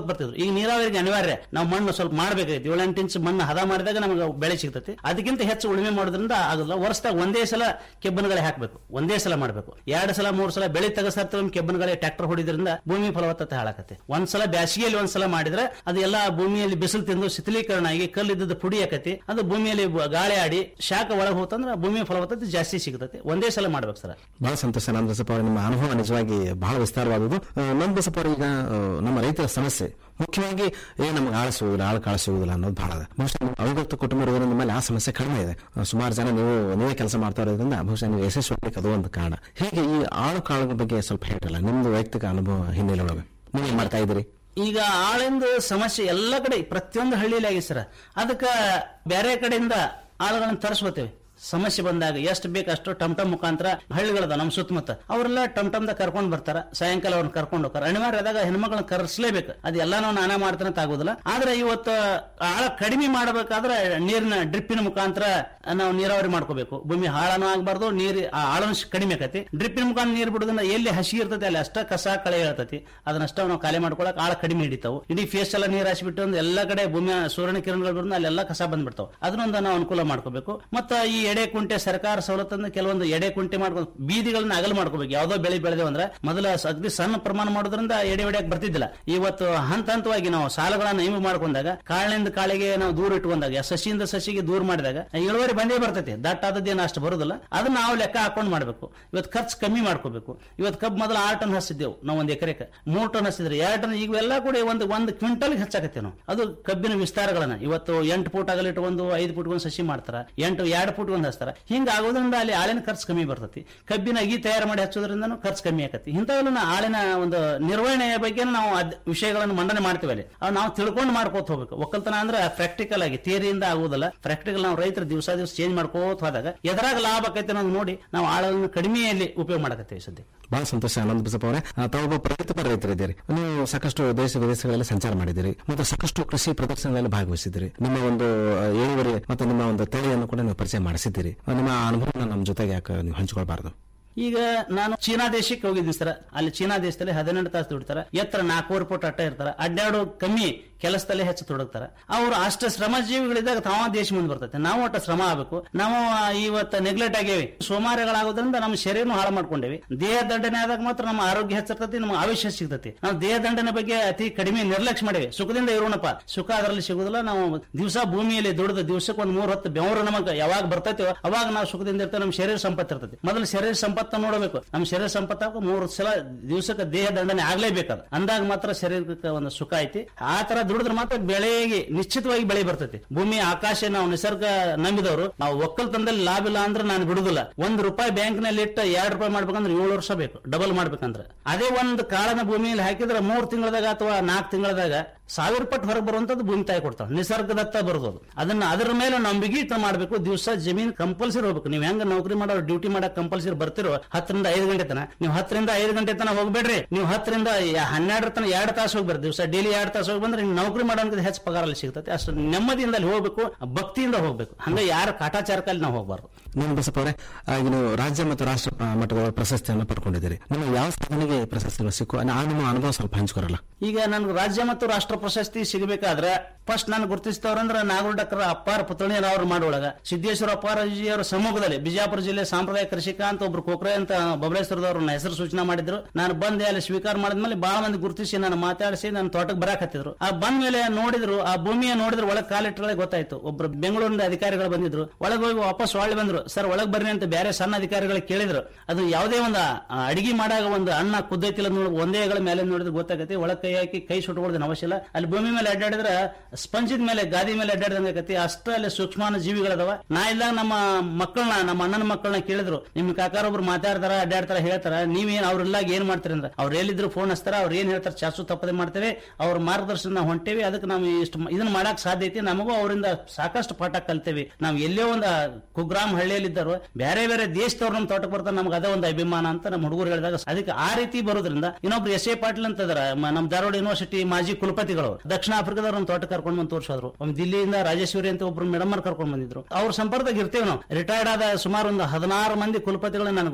ಹೋಗಕ್ ಬರ್ತಿದ್ರು ಈಗ ನೀರಾವರಿಗೆ ಅನಿವಾರ್ಯ ನಾವು ಮಣ್ಣು ಸ್ವಲ್ಪ ಮಾಡ್ಬೇಕಾಗಿತ್ತು ಏಳೆಂಟು ಇಂಚ್ ಮಣ್ಣು ಹದ ಮಾಡಿದಾಗ ನಮಗೆ ಬೆಳೆ ಸಿಗ್ತೈತಿ ಅದಕ್ಕಿಂತ ಹೆಚ್ಚು ಉಳುಮೆ ಮಾಡೋದ್ರಿಂದ ಆಗೋದಿಲ್ಲ ವರ್ಷದಾಗ ಒಂದೇ ಸಲ ಕೆಬ್ಬನಗಳೇ ಹಾಕಬೇಕು ಒಂದೇ ಸಲ ಮಾಡಬೇಕು ಎರಡು ಸಲ ಮೂರು ಸಲ ಬೆಳೆ ತೆಗೆಸಾರ್ತೀವಿ ಕೆಬ್ಬನಗಳೇ ಟ್ರಾಕ್ಟರ್ ಹೊಡಿದ್ರಿಂದ ಭೂಮಿ ಫಲವತ್ತತೆ ಹಾಳಾಕತ್ತೆ ಒಂದ್ಸಲ ಬ್ಯಾಸಿಗೆಯಲ್ಲಿ ಒಂದ್ಸಲ ಮಾಡಿದ್ರೆ ಅದು ಎಲ್ಲ ಭೂಮಿಯಲ್ಲಿ ಬಿಸಿಲು ತಿಂದು ಶಿಥಿಲೀಕರಣ ಆಗಿ ಕಲ್ಲಿದ್ದದ್ದು ಪುಡಿ ಆಕತಿ ಅದು ಭೂಮಿಯಲ್ಲಿ ಬ- ಗಾಳಿ ಆಡಿ ಶಾಖ ಒಳಗೆ ಹೋತಂದ್ರೆ ಭೂಮಿ ಫಲವತ್ತತೆ ಜಾಸ್ತಿ ಸಿಗ್ತೈತಿ ಒಂದೇ ಸಲ ಮಾಡ್ಬೇಕು ಸರ್ ಬಹಳ ಸಂತೋಷ ನಂದ ಬಸಪ್ಪ ಅವರೇ, ನಿಮ್ಮ ಅನುಭವ ನಿಜವಾಗಿ ಬಹಳ ವಿಸ್ತಾರವಾದದ್ದು ಆ, ನಂದ ಬಸಪ್ಪ ಅವರೇ, ಈಗ ಆ, ನಮ್ಮ ರೈತರ ಸಮಸ್ಯೆ ಮುಖ್ಯವಾಗಿ ಏ ನಮ್ಗೆ ಆಳು ಸಿಗುದಿಲ್ಲ ಆಳು ಕಾಳು ಸಿಗುದಿಲ್ಲ ಅನ್ನೋದು ಬಹಳ ಅದ ಬಹುಶಃ ನೀವು ಅವಿಭಕ್ತ ಕುಟುಂಬ ಇರೋದ್ರಿಂದ ಮೇಲೆ ಆ ಸಮಸ್ಯೆ ಕಡಿಮೆ ಇದೆ ಆ, ಸುಮಾರು ಜನ ನೀವು ನೀವೇ ಕೆಲಸ ಮಾಡ್ತಾ ಇರೋದ್ರಿಂದ ಬಹುಶಃ ನೀವು ಯಶಸ್ವಿ ಆಗ್ಲಿಕ್ಕೆ ಅದು ಒಂದು ಕಾರಣ ಹೀಗೆ ಈ ಆಳು ಕಾಳು ಬಗ್ಗೆ ಸ್ವಲ್ಪ ಹೇಳ್ರಲ್ಲ ನಿಮ್ದು ವೈಯಕ್ತಿಕ ಅನುಭವ ಹಿನ್ನೆಲೆ ಒಳಗೆ ನೀವೇನ್ ಮಾಡ್ತಾ ಇದ್ದೀರಿ ಈಗ ಆಳಿಂದ ಸಮಸ್ಯೆ ಎಲ್ಲ ಕಡೆ ಪ್ರತಿಯೊಂದು ಹಳ್ಳಿಲಿ ಆಗಿದೆ ಸರ್ ಅದಕ್ಕೆ ಬೇರೆ ಕಡೆಯಿಂದ ಆಳುಗಳನ್ನ ತರಿಸ್ಕೋತೇವೆ ಸಮಸ್ಯೆ ಬಂದಾಗ ಎಷ್ಟು ಬೇಕು ಅಷ್ಟು ಟಮ್ ಟಮ್ ಮುಖಾಂತರ ಹಳ್ಳಿಗಳದ ನಮ್ಮ ಸುತ್ತಮುತ್ತ ಅವರೆಲ್ಲ ಟಮ್ ಟಮ್ದಾಗ ಕರ್ಕೊಂಡು ಬರ್ತಾರ ಸಾಯಂಕಾಲ ಅವ್ರನ್ನ ಕರ್ಕೊಂಡು ಹೋಗ್ತಾರ ಅನಿವಾರ್ಯ ಆದಾಗ ಹೆಣ್ಮಕ್ಳನ್ನ ಕರೆಸ್ಲೇಬೇಕು ಅದೆಲ್ಲ ನಾವು ನಾನೇ ಮಾಡ್ತಾನೆ ಅಂತ ಆಗೋದಿಲ್ಲ ಆದ್ರೆ ಇವತ್ತು ಆಳ ಕಡಿಮೆ ಮಾಡಬೇಕಾದ್ರೆ ನೀರಿನ ಡ್ರಿಪ್ಪಿನ ಮುಖಾಂತರ ನಾವು ನೀರಾವರಿ ಮಾಡ್ಕೋಬೇಕು ಭೂಮಿ ಹಾಳನೂ ಆಗಬಾರ್ದು ನೀರು ಆ ಆಳನು ಕಡಿಮೆ ಆಕತಿ ಡ್ರಿಪ್ಪಿನ ಮುಖಾಂತರ ನೀರು ಬಿಡೋದ್ರಿಂದ ಎಲ್ಲಿ ಹಸಿ ಇರ್ತೈತಿ ಅಲ್ಲಿ ಅಷ್ಟ ಕಸ ಕಳೆ ಹೇಳ್ತೈತಿ ಅದನ್ನಷ್ಟ ನಾವು ಖಾಲಿ ಮಾಡ್ಕೊಳಕ್ ಆಳ ಕಡಿಮೆ ಹಿಡಿತಾವು ಇಡೀ ಫೇಸ್ ಎಲ್ಲ ನೀರು ಹಾಸಿಬಿಟ್ಟು ಒಂದು ಎಲ್ಲ ಕಡೆ ಭೂಮಿಯ ಸೂರ್ಯನ ಕಿರಣಗಳು ಬರೋದು ಅಲ್ಲೆಲ್ಲ ಕಸ ಬಂದ್ಬಿಡ್ತಾವ ಅದನ್ನೊಂದು ನಾವು ಅನುಕೂಲ ಮಾಡ್ಕೋಬೇಕು ಮತ್ತ ಈ ಎಡೆ ಕುಂಟೆ ಸರ್ಕಾರ ಸವಲತ್ತನ್ನು ಕೆಲವೊಂದು ಎಡೆ ಕುಂಟೆ ಮಾಡ್ಕೊಂಡು ಬೀದಿಗಳನ್ನ ಅಗಲ ಮಾಡ್ಕೋಬೇಕು ಯಾವ್ದೋ ಬೆಳೆ ಬೆಳೆದೇವು ಅಂದ್ರೆ ಮೊದಲ ಸ- ಅಗದಿ ಸಣ್ಣ ಪ್ರಮಾಣ ಮಾಡೋದ್ರಿಂದ ಎಡೆ ಹೊಡೆಯಕ್ ಬರ್ತಿದ್ದಿಲ್ಲ ಇವತ್ತು ಹಂತ ಹಂತವಾಗಿ ನಾವು ಸಾಲಗಳನ್ನ ನೇಮ ಮಾಡ್ಕೊಂಡಾಗ ಕಾಳಿನಿಂದ ಕಾಳಿಗೆ ನಾವು ದೂರ ಇಟ್ಕೊಂಡಾಗ ಸಸಿಯಿಂದ ಸಸಿಗೆ ದೂರ ಮಾಡಿದಾಗ ಇಳುವರಿ ಬಂದೇ ಬರ್ತೈತಿ ದಟ್ಟ ಆದದ್ದೇನು ಅಷ್ಟು ಬರೋದಿಲ್ಲ ಅದನ್ನ ನಾವು ಲೆಕ್ಕ ಹಾಕೊಂಡು ಮಾಡ್ಬೇಕು ಇವತ್ತು ಖರ್ಚು ಕಮ್ಮಿ ಮಾಡ್ಕೋಬೇಕು ಇವತ್ತು ಕಬ್ಬು ಮೊದಲು ಆರು ಟನ್ ಹಸಿದ್ದೆವು ನಾವು ಒಂದು ಎಕರೆಗೆ ಮೂರು ಟನ್ ಹಸಿದ್ರೆ ಎರಡು ಟನ್ ಈಗ ಎಲ್ಲ ಕೂಡ ಒಂದು ಒಂದು ಕ್ವಿಂಟಲ್ ಹೆಚ್ಚಾಕತ್ತೇವೆ ನಾವು ಅದು ಕಬ್ಬಿನ ವಿಸ್ತಾರಗಳನ್ನ ಇವತ್ತು ಎಂಟು ಫೂಟ್ ಆಗಲಿ ಇಟ್ಕೊಂಡು ಐದು ಫೂಟ್ ಒಂದು ಸಸಿ ಮಾಡ್ತಾರ ಎಂಟು ಎರಡು ಫೂಟ್ ಒಂದು ಹಚ್ತಾರ ಹಿಂಗ ಆಗೋದ್ರಿಂದ ಅಲ್ಲಿ ಆಳಿನ ಖರ್ಚು ಕಮ್ಮಿ ಬರ್ತೈತಿ ಕಬ್ಬಿನ ಅಗಿ ತಯಾರು ಮಾಡಿ ಹಚ್ಚೋದ್ರಿಂದ ಖರ್ಚು ಕಮ್ಮಿ ಆಕತಿ ಇಂಥವೆಲ್ಲ ಆಳಿನ ಒಂದು ನಿರ್ವಹಣೆಯ ಬಗ್ಗೆ ನಾವು ಅದ್- ವಿಷಯಗಳನ್ನು ಮಂಡನೆ ಮಾಡ್ತೀವಿ ಅಲ್ಲಿ ಅವ್ ನಾವು ತಿಳ್ಕೊಂಡು ಮಾಡ್ಕೋತ ಹೋಗ್ಬೇಕು ಒಕ್ಕಲ್ತನ ಅಂದ್ರೆ ಪ್ರಾಕ್ಟಿಕಲ್ ಆಗಿ ಥಿಯರಿಯಿಂದ ಆಗುವುದಿಲ್ಲ ಪ್ರಾಕ್ಟಿಕಲ್ ನಾವು ರೈತರು ದಿವಸ ದಿವಸ ಚೇಂಜ್ ಮಾಡ್ಕೋತ ಹೋದಾಗ ಎದರಾಗ ಲಾಭ ಆಕೈತೆ ಅನ್ನೋದು ನೋಡಿ ನಾವು ಆಳನ್ನು ಕಡಿಮೆಯಲ್ಲಿ ಉಪಯೋಗ ಮಾಡಕತ್ತೀವಿ ಸದ್ಯ ಬಹಳ ಸಂತೋಷ ಆನಂದ್ ಬಸಪ್ಪ ಅವರೇ ಆ, ತಾವೊಬ್ಬ ಪ್ರಗತಿಪರ ರೈತರಿದ್ದೀರಿ ನೀವು ಸಾಕಷ್ಟು ದೇಶ ವಿದೇಶಗಳಲ್ಲಿ ಸಂಚಾರ ಮಾಡಿದ್ದೀರಿ ಮತ್ತು ಸಾಕಷ್ಟು ಕೃಷಿ ಪ್ರದರ್ಶನಗಳಲ್ಲಿ ಭಾಗವಹಿಸಿದ್ದೀರಿ ನಿಮ್ಮ ಒಂದು ಆ, ಇಳುವರಿ ಮತ್ತು ನಿಮ್ಮ ಒಂದು ತಳಿಯನ್ನು ಕೂಡ ನೀವು ಪರಿಚಯ ಮಾಡಿಸಿದ್ದೀರಿ ಆ, ನಿಮ್ಮ ಅನುಭವನ ನಮ್ಮ ಜೊತೆಗೆ ಯಾಕೆ ನೀವು ಹಂಚಿಕೊಳ್ಬಾರ್ದು ಈಗ ನಾನು ಚೀನಾ ದೇಶಕ್ಕೆ ಹೋಗಿದ್ದೀನಿ ಸರ್ ಅಲ್ಲಿ ಚೀನಾ ದೇಶದಲ್ಲಿ ಹದಿನೆಂಟು ತಾಸು ದುಡ್ತಾರ ಎತ್ತರ ನಾಲ್ಕೂವರೆ ಫುಟ್ ಅಟ್ಟ ಇರ್ತಾರ ಅಡ್ಡಾಡು ಕಮ್ಮಿ ಕೆಲಸದಲ್ಲೇ ಹೆಚ್ಚು ತೊಡಗ್ತಾರ ಅವ್ರು ಅಷ್ಟ ಶ್ರಮ ಜೀವಿಗಳಿದ್ದಾಗ ತಾವ ದೇಶ ಮುಂದೆ ಬರ್ತೈತೆ ನಾವು ಒಟ್ಟ ಶ್ರಮ ಆಗಬೇಕು ನಾವು ಆ, ಇವತ್ತು ನೆಗ್ಲೆಕ್ಟ್ ಆಗೇವಿ ಸೋಮಾರಿಗಳಾಗೋದ್ರಿಂದ ನಮ್ಮ ಶರೀರನು ಹಾಳು ಮಾಡ್ಕೊಂಡೇವಿ ದೇಹ ದಂಡನೆ ಆದಾಗ ಮಾತ್ರ ನಮ್ಮ ಆರೋಗ್ಯ ಹೆಚ್ಚಿರ್ತೈತಿ ನಮ್ಮ ಆಯುಷ್ಯ ಸಿಗ್ತೈತಿ ನಾವು ದೇಹ ದಂಡನೆ ಬಗ್ಗೆ ಅತಿ ಕಡಿಮೆ ನಿರ್ಲಕ್ಷ್ಯ ಮಾಡೇವಿ ಸುಖದಿಂದ ಇರೋಣಪ್ಪ ಸುಖ ಅದರಲ್ಲಿ ಸಿಗುದಿಲ್ಲ ನಾವು ದಿವಸ ಭೂಮಿಯಲ್ಲಿ ದುಡಿದು ದಿವಸಕ್ಕೆ ಒಂದು ಮೂರ್ ಹೊತ್ತು ಬೆವರು ನಮಗೆ ಯಾವಾಗ ಬರ್ತೈತೋ ಅವಾಗ ನಾವು ಸುಖದಿಂದ ಇರ್ತೇವೆ ನಮ್ಮ ಶರೀರ ಸಂಪತ್ತು ಇರ್ತೈತಿ ಮೊದಲು ಶರೀರ ಸಂಪತ್ತ ನೋಡಬೇಕು ನಮ್ಮ ಶರೀರ ಸಂಪತ್ತ ಮೂರು ಸಲ ದಿವಸಕ್ಕೆ ದೇಹ ದಂಡನೆ ಆಗ್ಲೇಬೇಕದ ಅಂದಾಗ ಮಾತ್ರ ಶರೀರಕ್ಕೆ ಒಂದು ಸುಖ ಐತಿ ಆ ತರ ದುಡಿದ್ರೆ ಮಾತ್ರ ಬೆಳೆಗೆ ನಿಶ್ಚಿತವಾಗಿ ಬೆಳೆ ಬರ್ತೈತಿ ಭೂಮಿ ಆಕಾಶ ನಾವು ನಿಸರ್ಗ ನಂಬಿದವರು ನಾವು ಒಕ್ಕಲ್ತನದಲ್ಲಿ ಲಾಭ ಇಲ್ಲ ಅಂದ್ರೆ ನಾನು ಬಿಡುದಿಲ್ಲ ಒಂದ್ ರೂಪಾಯಿ ಬ್ಯಾಂಕ್ ನಲ್ಲಿ ಇಟ್ಟು ಎರಡ್ ರೂಪಾಯಿ ಮಾಡ್ಬೇಕಂದ್ರೆ ಏಳು ವರ್ಷ ಬೇಕು ಡಬಲ್ ಮಾಡ್ಬೇಕಂದ್ರೆ ಅದೇ ಒಂದು ಕಾಳನ ಭೂಮಿಯಲ್ಲಿ ಹಾಕಿದ್ರೆ ಮೂರ್ ತಿಂಗಳದಾಗ ಅಥವಾ ನಾಲ್ಕು ತಿಂಗಳದಾಗ ಸಾವಿರ ಪಟ್ಟು ಹೊರಗೆ ಬರುವಂತದ್ದು ಭೂಮಿ ತಾಯಿ ಕೊಡ್ತಾಳೆ ನಿಸರ್ಗದತ್ತ ಬರೋದು ಅದು. ಅದನ್ನ ಅದರ ಮೇಲೆ ನಂಬಿಕೆ ಇಟ್ಟು ಮಾಡ್ಬೇಕು ದಿವಸ ಜಮೀನ್ ಕಂಪಲ್ಸರಿ ಹೋಗ್ಬೇಕು ನೀವು ಹೆಂಗ ನೌಕರಿ ಮಾಡೋ ಡ್ಯೂಟಿ ಮಾಡಕ್ ಕಂಪಲ್ಸರಿ ಬರ್ತಿರೋ ಹತ್ತರಿಂದ ಐದು ಗಂಟೆ ತನ ನೀವು ಹತ್ತರಿಂದ ಐದು ಗಂಟೆ ತನ ಹೋಗ್ಬೇಡ್ರಿ ನೀವು ಹತ್ತರಿಂದ ಯ- ಹನ್ನೆರಡರ ತನ ಎರಡು ತಾಸು ಹೋಗ್ಬೇಡ್ರಿ ದಿವಸ ಡೈಲಿ ಎರಡು ತಾಸು ಹೋಗಿ ಬಂದ್ರೆ ನೀವು ನೌಕರಿ ಮಾಡೋಂಥ ಹೆಚ್ಚು ಪಗಾರ ಅಲ್ಲಿ ಸಿಗ್ತೈತೆ ಅಷ್ಟು ನೆಮ್ಮದಿಯಿಂದ ಅಲ್ಲಿ ಹೋಗ್ಬೇಕು ಭಕ್ತಿಯಿಂದ ಹೋಗ್ಬೇಕು ಹಂಗ ಯಾರ ಕಾಟಾಚಾರಕ್ಕಲ್ಲಿ ನಾವು ಹೋಗ್ಬಾರ್ದು ನಿಮ್ಮ ಬಸಪ್ಪ ಅವರೇ ಆ, ಈಗ ನೀವು ರಾಜ್ಯ ಮತ್ತು ರಾಷ್ಟ್ರ ಆ, ಮಟ್ಟದ ಪ್ರಶಸ್ತಿಯನ್ನು ಪಡ್ಕೊಂಡಿದ್ದೀರಿ ನಿಮ್ಮ ಯಾವ ಸಾಧನೆಗೆ ಈ ಪ್ರಶಸ್ತಿಗಳು ಸಿಕ್ಕು ಆ ನಿಮ್ಮ ಅನುಭವ ಸ್ವಲ್ಪ ಹಂಚ್ಕೊರಲ್ಲ ಈಗ ನನ್ಗೆ ರಾಜ್ಯ ಮತ್ತು ರಾಷ್ಟ್ರ ಪ್ರಶಸ್ತಿ ಸಿಗಬೇಕಾದ್ರೆ ಫಸ್ಟ್ ನಾನು ಗುರುತಿಸಿದವ್ರಂದ್ರೆ ನಾಗೂರ್ ಡಾಕ್ಟರ್ ಅಪ್ಪಾರ ಪುತ್ಳಿಯರವ್ರು ಮಾಡೋಳಗ ಸಿದ್ದೇಶ್ವರ ಅಪ್ಪಾರಜಿಯವರ ಸಮ್ಮುಖದಲ್ಲಿ ಬಿಜಾಪುರ ಜಿಲ್ಲೆ ಸಾಂಪ್ರದಾಯಿಕ ಕೃಷಿಕ ಅಂತ ಒಬ್ರು ಕೊಕ್ರೆ ಅಂತ ಬಬಲೇಶ್ವರದವ್ರನ್ನ ಹೆಸರು ಸೂಚನೆ ಮಾಡಿದ್ರು ನಾನು ಬಂದೆ ಅಲ್ಲಿ ಸ್ವೀಕಾರ ಮಾಡಿದ್ಮೇಲೆ ಬಹಳ ಮಂದಿ ಗುರುತಿಸಿ ನಾನು ಮಾತಾಡಿಸಿ ನನ್ನ ತೋಟಕ್ಕೆ ಬರಾಕತ್ತಿದ್ರು ಆ ಬಂದ ಮೇಲೆ ನೋಡಿದ್ರು ಆ ಭೂಮಿಯ ನೋಡಿದ್ರು ಒಳಗೆ ಕಾಲಿಟ್ಟರೆ ಗೊತ್ತಾಯ್ತು ಒಬ್ರು ಬೆಂಗಳೂರಿನ ಅಧಿಕಾರಿಗಳು ಬಂದಿದ್ರು ಒಳಗೆ ಹೋಗಿ ವಾಪಸ್ ಒಳ್ಳೆ ಬಂದ್ರು ಸರ್ ಒಳಗೆ ಬರ್ರಿ ಅಂತ ಬೇರೆ ಸಣ್ಣ ಅಧಿಕಾರಿಗಳು ಕೇಳಿದ್ರು ಅದು ಯಾವುದೇ ಒಂದು ಆ, ಅಡಿಗೆ ಮಾಡಾಗ ಒಂದು ಅನ್ನ ಕುದ್ದೈತಿಲ್ಲ ನೋಡಿ ಒಂದೇ ಹೆಗಳ ಮೇಲೆ ನೋಡಿದ್ರೆ ಗೊತ್ತಾಗತ್ತೆ ಒಳಗೆ ಕೈ ಹಾಕಿ ಕೈ ಸುಟ್ಕೊಳ್ಳೋದೇನು ಅವಶ್ಯ ಇಲ್ಲ ಅಲ್ಲಿ ಭೂಮಿ ಮೇಲೆ ಅಡ್ಡಾಡಿದ್ರೆ ಸ್ಪಂಜಿದ ಮೇಲೆ ಗಾದಿ ಮೇಲೆ ಅಡ್ಡಾಡಿದಂಗೆ ಆಗತ್ತೆ ಅಷ್ಟ ಅಲ್ಲಿ ಸೂಕ್ಷ್ಮಾನ ಜೀವಿಗಳದಾವ ನಾ ಇದ್ದಾಗ ನಮ್ಮ ಮಕ್ಕಳನ್ನ ನಮ್ಮ ಅಣ್ಣನ ಮಕ್ಕಳನ್ನ ಕೇಳಿದ್ರು ನಿಮ್ ಕಾಕಾರ ಒಬ್ರು ಮಾತಾಡ್ತಾರ ಅಡ್ಡಾಡ್ತಾರ ಹೇಳ್ತಾರ ನೀವೇನ್ ಅವ್ರೆಲ್ಲ ಏನ್ ಮಾಡ್ತೀರಿ ಅಂದ್ರೆ ಅವ್ರು ಎಲ್ಲಿದ್ರು ಫೋನ್ ಹಚ್ತಾರ ಅವ್ರು ಏನ್ ಹೇಳ್ತಾರೆ ಚಾಸು ತಪ್ಪದೆ ಮಾಡ್ತೇವೆ ಅವ್ರ ಮಾರ್ಗದರ್ಶನ ನಾವು ಹೊಂಟೇವಿ ಅದಕ್ಕೆ ನಾವು ಇಷ್ಟು ಇದನ್ನ ಮಾಡಕ್ ಸಾಧ್ಯ ಐತಿ ನಮಗೂ ಅವರಿಂದ ಸಾಕಷ್ಟು ಪಾಠ ಕಲ್ತೇವಿ ನಾವು ಎಲ್ಲೇ ಒಂದು ಕುಗ್ರಾಮ್ ಹಳ್ಳಿಯಲ್ಲಿ ಇದ್ದರು ಬೇರೆ ಬೇರೆ ದೇಶದವ್ರು ನಮ್ಮ ತೋಟಕ್ಕೆ ಬರ್ತಾರೆ ನಮ್ಗೆ ಅದೇ ಒಂದು ಅಭಿಮಾನ ಅಂತ ನಮ್ಮ ಹುಡುಗರು ಹೇಳಿದಾಗ ಅದಕ್ಕೆ ಆ ರೀತಿ ಬರೋದ್ರಿಂದ ಇನ್ನೊಬ್ರು ಎಸ್ ಎ ಪಾಟೀಲ್ ಅಂತ ಇದಾರೆ ಮ- ನಮ್ಮ ಧಾರವಾಡ ಯೂನಿವರ್ಸಿಟಿ ಮಾಜಿ ಕುಲಪತಿಗಳು ದಕ್ಷಿಣ ಆಫ್ರಿಕಾದವ್ರು ನಮ್ಮ ತೋಟ ಕರ್ಕೊಂಡು ಬಂದು ತೋರಿಸೋದ್ರು ಒಮ್ಮೆ ದಿಲ್ಲಿಯಿಂದ ರಾಜೇಶ್ವರಿ ಅಂತ ಒಬ್ರು ಮೇಡಮ್ ಕರ್ಕೊಂಡು ಬಂದಿದ್ರು ಅವ್ರ ಸಂಪರ್ಕದಾಗ ಇರ್ತೇವೆ ನಾವು ರಿಟೈರ್ಡ್ ಆದ ಸುಮಾರು ಒಂದು ಹದಿನಾರು ಮಂದಿ ಕುಲಪತಿಗಳು ನನಗೆ